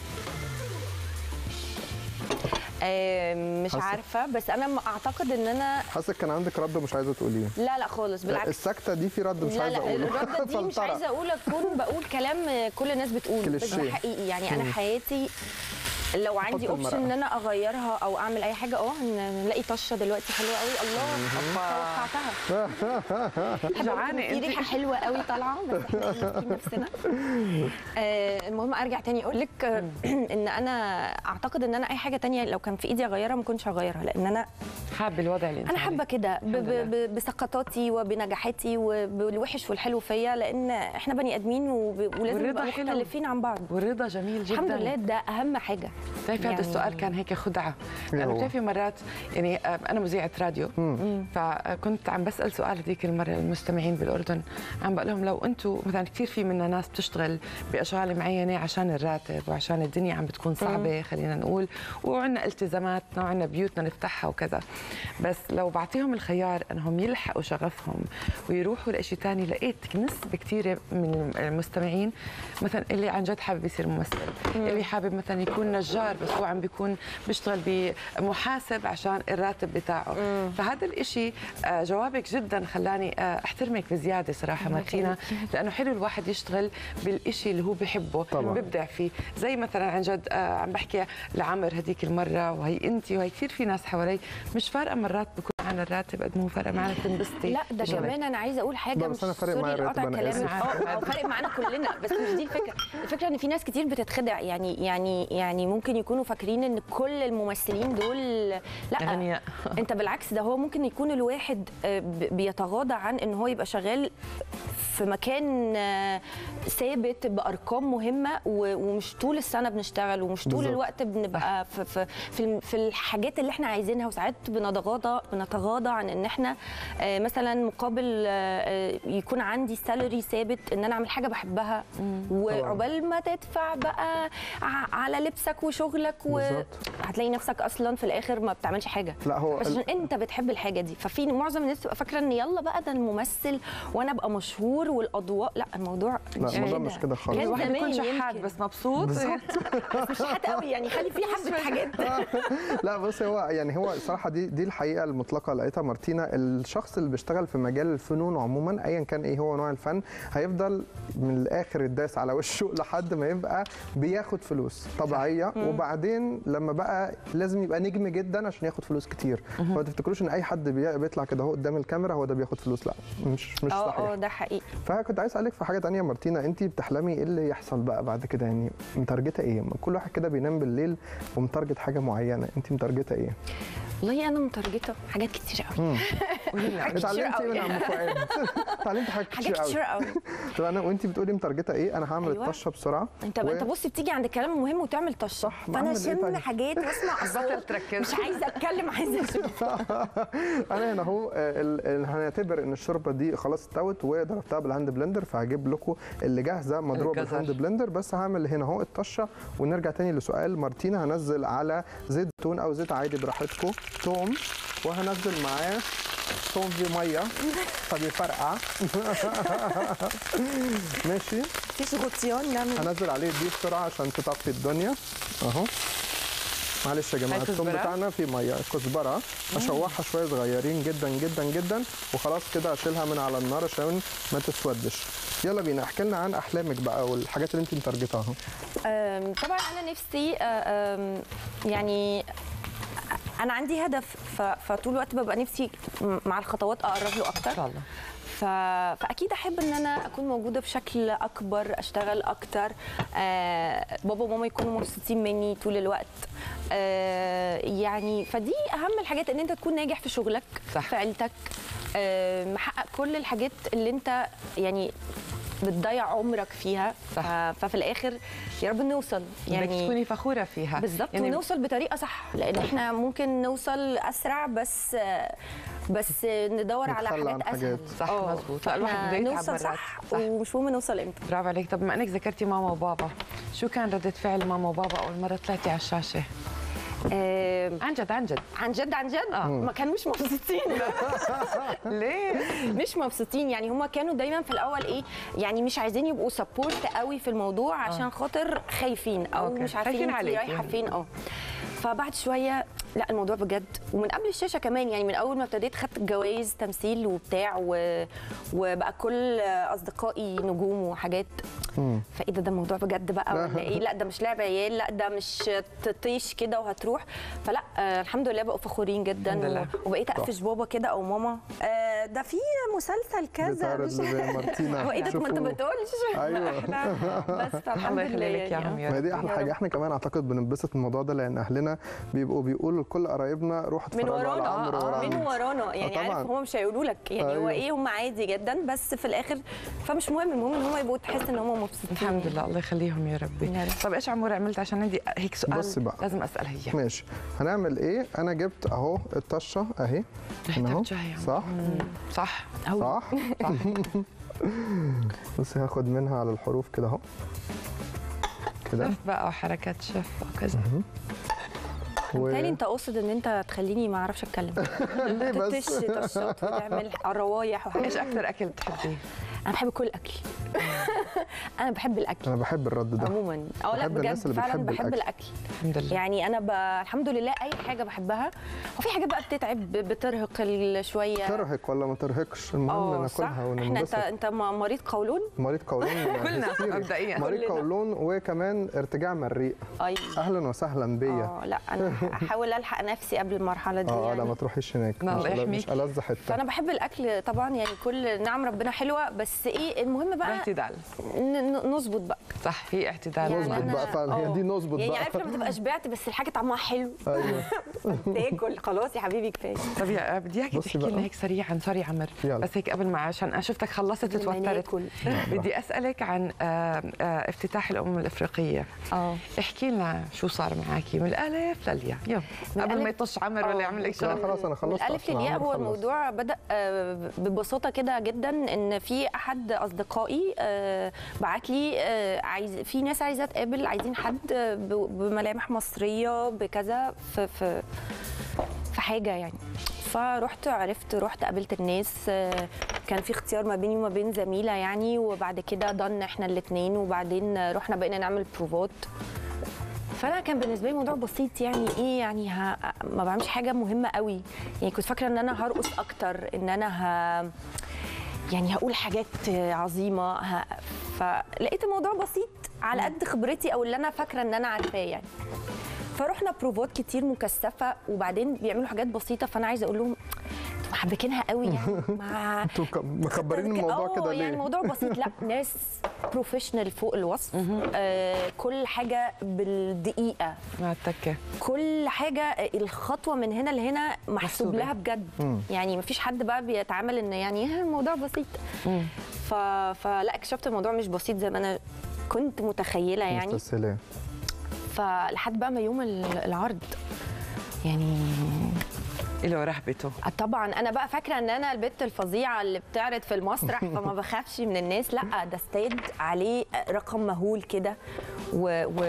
آه، مش حاسة- عارفه بس انا م- اعتقد ان انا حاسك كان عندك رد مش عايزه تقوليه لا لا خالص بالعكس السكته دي في رد مش لا عايزه لا اقوله الرده دي مش فلترة. عايزه اقول اكون بقول كلام كل الناس بتقوله بس ده كليشيه. حقيقي يعني انا حياتي لو عندي حط اوبشن ان المرأة. انا اغيرها او اعمل اي حاجه اه نلاقي طشه دلوقتي حلوه قوي الله توقعتها جوعانه في انت ريحه حلوه قوي طالعه بس احنا ماسكين نفسنا آه، المهم ارجع تاني اقول لك آه، ان انا اعتقد ان انا اي حاجه تانية لو كان في ايدي اغيرها ما كنتش هغيرها لان انا حابه الوضع اللي انت انا حابه عليه. كده ب- الحمد لله. ب- ب- بسقطاتي وبنجاحاتي وبالوحش والحلو فيا لان احنا بني ادمين وب- ولازم والرضا نبقى حلو. مختلفين عن بعض والرضا جميل جدا الحمد لله ده اهم حاجه بتعرفي هذا يعني- السؤال كان هيك خدعه إيه لانه هو؟ بتعرفي مرات يعني آه، انا مذيعه راديو فكنت عم بسال سؤال هذيك المره المستمعين بالاردن عم بقول لهم لو انتم مثلا كثير في منا ناس بتشتغل باشغال معينه عشان الراتب وعشان الدنيا عم بتكون صعبه خلينا نقول وعندنا التزاماتنا وعندنا بيوتنا نفتحها وكذا بس لو بعطيهم الخيار انهم يلحقوا شغفهم ويروحوا لشيء ثاني لقيت نسبه كثيره من المستمعين مثلا اللي عن جد حابب يصير ممثل اللي حابب مثلا يكون نجار بس هو عم بيكون بيشتغل بمحاسب عشان الراتب بتاعه فهذا الإشي آه، جوابك جدا خلاني آه، احترمك بزياده صراحه مارتينا لانه حلو الواحد يشتغل بالإشي اللي هو بحبه طبعاً. ببدع فيه زي مثلا عن جد آه، عم بحكي لعمر هديك المره وهي انت وهي كثير في ناس حوالي مش فارقه مرات بكون معنا الراتب قد ما هو فارق معنا تنبسطي لا ده بشغلك. كمان انا عايزه اقول حاجه لا، مش بس أنا فارق سوري معايا لقطع الراتب، أنا كلامك آسف. اه آه، فارق معانا كلنا بس مش دي الفكره الفكره ان في ناس كتير بتتخدع يعني يعني يعني ممكن يكونوا فاكرين ان كل الممثلين دول لا أغنياء. انت بالعكس ده هو ممكن يكون الواحد آه، ب- بيتغاضى عن ان هو يبقى شغال في مكان آه، ثابت بارقام مهمه و- ومش طول السنه بنشتغل ومش طول بالظبط. الوقت بنبقى في في في الم- في الحاجات اللي احنا عايزينها وساعات بنتغاضى بنتغاضى عن ان احنا آه، مثلا مقابل آه، آه، يكون عندي سالري ثابت ان انا اعمل حاجه بحبها وعقبال ما تدفع بقى ع- على لبسك وشغلك بالظبط. وهتلاقي نفسك اصلا في الاخر ما بتعملش حاجه لا هو بس ال- عشان انت بتحب الحاجه دي ففي معظم الناس تبقى فاكره ان يلا بقى ده الممثل وانا ابقى مشهور والاضواء لا الموضوع لا، الموضوع مش كده خالص. كان الواحد زمان بيكون شحات يمكن. بس مبسوط بس مش شحات قوي يعني خلي فيه حبه حاجات لا بص هو يعني هو الصراحه دي دي الحقيقه المطلقه لقيتها مارتينا الشخص اللي بيشتغل في مجال الفنون عموما ايا كان ايه هو نوع الفن هيفضل من الاخر الداس على وشه لحد ما يبقى بياخد فلوس طبيعيه وبعدين لما بقى لازم يبقى نجم جدا عشان ياخد فلوس كتير فما تفتكروش ان اي حد بي- بيطلع كده هو قدام الكاميرا هو ده بياخد فلوس لا مش مش اه صحيح اه ده حقيقي فكنت عايز اسالك في حاجه تانية مارتينا انت بتحلمي ايه اللي يحصل بقى بعد كده يعني متارجته ايه كل واحد كده بينام بالليل ومتارجت حاجه معينه انت متارجته ايه والله انا مترجته حاجات كتير قوي حاجات كتير اتعلمت ايه قوي. من عم فؤاد اتعلمت حاجات كتير حاجات كتير قوي قوي طب انا وانت بتقولي مترجته ايه انا هعمل أيوة. الطشه بسرعه انت و- انت بص بتيجي عند الكلام المهم وتعمل طشه صح، فانا بعمل إيه اشم طيب؟ حاجات واسمع بطل اصوات تركز مش عايزه اتكلم عايزه اشم انا هنا اهو آه، ال- ال- هنعتبر ان الشوربه دي خلاص استوت وضربتها بالهاند بلندر فهجيب لكم اللي جاهزه مضروبه الجزر. بالهاند بلندر بس هعمل هنا اهو الطشه ونرجع تاني لسؤال مارتينا هنزل على زيت زيتون او زيت عادي براحتكم توم وهنزل معاه توم في ميه فبيفرقع ماشي مفيش غطيان نعمل هنزل عليه دي بسرعه عشان تطفي الدنيا اهو معلش يا جماعه هاي الثوم كزبرة؟ بتاعنا فيه ميه كزبره هشوحها شويه صغيرين جدا جدا جدا وخلاص كده اشيلها من على النار عشان ما تسودش يلا بينا احكي لنا عن احلامك بقى والحاجات اللي انت مترجتها أم، طبعا انا نفسي أه، أم، يعني انا عندي هدف ف- فطول الوقت ببقى نفسي م- مع الخطوات اقرب له ان اكتر شاء الله ف... فاكيد احب ان انا اكون موجوده بشكل اكبر اشتغل اكتر آه بابا وماما يكونوا مبسوطين مني طول الوقت آه يعني فدي اهم الحاجات ان انت تكون ناجح في شغلك صح. في عيلتك آه محقق كل الحاجات اللي انت يعني بتضيع عمرك فيها صح. ف... ففي الاخر يا رب نوصل يعني يعني تكوني فخوره فيها بالظبط يعني ونوصل بطريقه صح لان احنا ممكن نوصل اسرع بس بس ندور على نتخلى عن حاجات اسهل حاجات. صح، آه، مظبوط. لا، الواحد فإحنا بده يتعب نوصل مرات. صح, صح. ومش مهم نوصل امتى برافو عليك طب بما انك ذكرتي ماما وبابا شو كان ردة فعل ماما وبابا اول مره طلعتي على الشاشه آه عن جد عن جد عن جد عن جد آه. ما كانوش مبسوطين ليه مش مبسوطين يعني هم كانوا دايما في الاول ايه يعني مش عايزين يبقوا سبورت قوي في الموضوع عشان خاطر خايفين او أوكي. مش عارفين خايفين انت عليكي. رايحه فين اه فبعد شويه لا الموضوع بجد ومن قبل الشاشه كمان يعني من اول ما ابتديت خدت جوائز تمثيل وبتاع و... وبقى كل اصدقائي نجوم وحاجات فايه ده ده الموضوع بجد بقى ولا ايه لا ده مش لعب عيال لا ده مش تطيش كده وهتروح فلا آه الحمد لله بقوا فخورين جدا الحمد لله. و- وبقيت اقفش بابا كده او ماما آه ده في مسلسل كذا بتعرض مش مارتينا هو ايه ده ما انت شوفوه. بتقولش أيوة. بس الحمد الله لله يخلي لك يعني اياهم يا ما هي رب دي احلى يا حاجه رب. احنا كمان اعتقد بننبسط من الموضوع ده لان اهلنا بيبقوا بيقولوا لكل قرايبنا روحوا من اتفرجوا على ورانا عمرو آه، ورا من عمرو. ورانا يعني طبعاً. عارف هم مش هيقولوا لك يعني هو أيوة. ايه هم عادي جدا بس في الاخر فمش مهم المهم ان هم يبقوا تحس ان هم مبسوطين الحمد لله الله يخليهم يا ربي يا رب. طب ايش عمور عملت عشان عندي هيك سؤال بصي بقى. لازم اسالها اياه ماشي هنعمل ايه انا جبت اهو الطشه اهي هنا اهو ريحتها بتجهي صح صح صح بصي هاخد منها على الحروف كده اهو كده شف بقى وحركات شف وكذا و... بالتالي انت قاصد ان انت تخليني ما اعرفش اتكلم ليه بس تطش طشات وتعمل روايح وحاجات ايش اكثر اكل بتحبيه انا بحب كل الاكل انا بحب الاكل انا بحب الرد ده عموما اه لا بحب الناس بجد اللي فعلا بتحب بحب الأكل. الاكل الحمد لله يعني انا ب... الحمد لله اي حاجه بحبها وفي حاجات بقى بتتعب بترهق ال- شويه ترهق ولا ما ترهقش المهم اه صح ناكلها احنا انت وننبسط انت م- مريض قولون مريض قولون كلنا هستيري. مبدئيا مريض كلنا. قولون وكمان ارتجاع مريء اي اهلا وسهلا بيا اه لا انا احاول الحق نفسي قبل المرحله دي اه لا يعني ما تروحيش هناك لا، مش الله ألذ- يحميك. مش ألذ حته فانا بحب الاكل طبعا يعني كل نعم ربنا حلوه بس ايه المهم بقى باعتدال ن- ن- نظبط بقى صح هي اعتدال يعني نظبط أنا- بقى فعلا هي آه. دي نظبط يعني بقى عارف لما تبقى شبعت بس الحاجه طعمها حلو ايوه تاكل خلاص يا حبيبي كفايه طب يا بدي اياك بصي تحكي بقى. لنا هيك سريعا سوري عمر يلا. بس هيك قبل ما عشان انا شفتك خلصت قبل ما وتوترت ناكل. بدي اسالك عن آه، آه، افتتاح الامم الافريقيه اه احكي لنا شو صار معك من الالف للياء يلا قبل ما الألف- يطش عمر ولا آه. يعمل لك لا شغله خلاص انا من خلصت الالف أصلاً، للياء عمرو هو خلص. الموضوع بدا آه، ببساطه كده جدا ان في احد اصدقائي آه، بعت لي آه، عايز في ناس عايزه تقابل عايزين حد آه، ب- بملامح مصريه بكذا في في في حاجه يعني فرحت عرفت رحت قابلت الناس آه، كان في اختيار ما بيني وما بين زميله يعني وبعد كده ضن احنا الاثنين وبعدين رحنا بقينا نعمل بروفات فانا كان بالنسبه لي الموضوع بسيط يعني ايه يعني ها ما بعملش حاجه مهمه قوي يعني كنت فاكره ان انا هرقص اكتر ان انا ه يعني هقول حاجات عظيمه ه... فلقيت الموضوع بسيط على قد خبرتي او اللي انا فاكره ان انا عارفاه يعني فرحنا بروفات كتير مكثفه وبعدين بيعملوا حاجات بسيطه فانا عايزه اقول لهم "طب محبكينها قوي يعني مع انتوا ك- مكبرين الموضوع آه، كده يعني ليه؟ الموضوع بسيط لا ناس بروفيشنال فوق الوصف آه كل حاجه بالدقيقه مع التكه كل حاجه الخطوه من هنا لهنا محسوب محسوبة. لها بجد مم. يعني مفيش حد بقى بيتعامل ان يعني "ها، الموضوع بسيط ف... فلا اكتشفت الموضوع مش بسيط زي ما انا كنت متخيله يعني مستسهلة. فلحد بقى ما يوم ال- العرض يعني له رهبته طبعا انا بقى فاكره ان انا البت الفظيعه اللي بتعرض في المسرح فما بخافش من الناس لا ده استاد عليه رقم مهول كده و... و...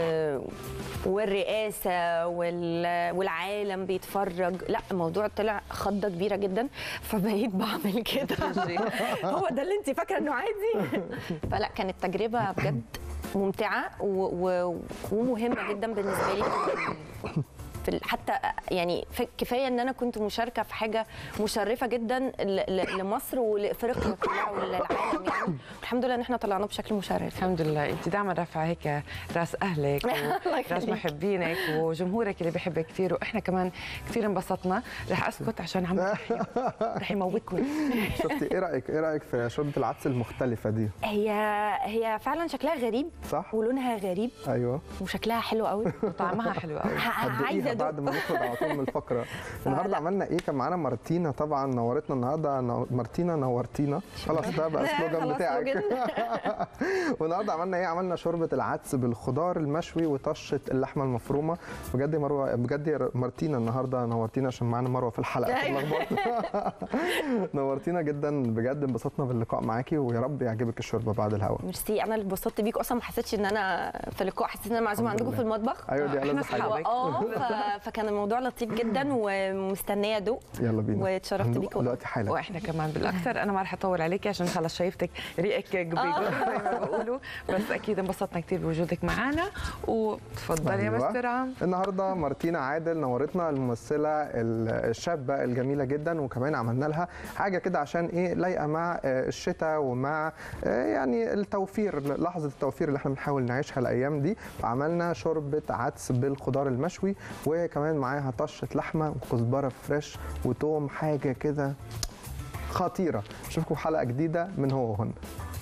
والرئاسه وال... والعالم بيتفرج لا الموضوع طلع خضه كبيره جدا فبقيت بعمل كده هو ده اللي انت فاكره انه عادي فلا كانت تجربه بجد ممتعه و... و... ومهمه جدا بالنسبه لي في ال- حتى يعني ف- كفايه ان انا كنت مشاركه في حاجه مشرفه جدا ل- ل- لمصر ولافريقيا كلها وللعالم يعني الحمد لله ان احنا طلعنا بشكل مشرف الحمد لله انت دائما رافعه هيك راس اهلك وراس يخليك. محبينك وجمهورك اللي بيحبك كثير واحنا كمان كثير انبسطنا رح اسكت عشان عم رح ي- رح يموتني شفتي ايه رايك ايه رايك في شوربه العدس المختلفه دي هي هي فعلا شكلها غريب صح ولونها غريب ايوه وشكلها حلو قوي وطعمها حلو قوي عايزه هتدوقيها ادوق بعد ما نخرج على طول من الفقره النهارده عملنا ايه كان معانا مارتينا طبعا نورتنا النهارده نو- مارتينا نورتينا خلاص ده بقى السلوجان خلاص بتاعك سلوجان. والنهارده عملنا ايه عملنا شوربه العدس بالخضار المشوي وطشه اللحمه المفرومه بجد يا مروه بجد يا مارتينا النهارده نورتينا عشان معانا مروه في الحلقه اتلخبطت. نورتينا جدا بجد انبسطنا باللقاء معاكي ويا رب يعجبك الشوربه بعد الهوا ميرسي انا اللي اتبسطت بيك اصلا ما حسيتش ان انا في اللقاء حسيت ان انا معزومه الحمد عندكم في لله. المطبخ ايوه دي احنا ألذ حاجه أصحابك. اه ف- فكان الموضوع لطيف جدا ومستنيه ادوق يلا بينا واتشرفت هندوق بيك والله. دلوقتي حالا واحنا كمان بالاكثر انا ما رح اطول عليكي عشان خلص شايفتك ريقك بيقول زي ما بيقولوا بس اكيد انبسطنا كثير بوجودك معنا وتفضلي يا أيوة. مستر عم النهارده مارتينا عادل نورتنا الممثله ال- الشابه الجميله جدا وكمان عملنا لها حاجه كده عشان ايه لايقه مع آه، الشتاء ومع آه، يعني التوفير لحظه التوفير اللي احنا بنحاول نعيشها الايام دي فعملنا شوربه عدس بالخضار المشوي وكمان معاها طشه لحمه وكزبره فريش وتوم حاجه كده خطيره اشوفكم حلقه جديده من هو وهن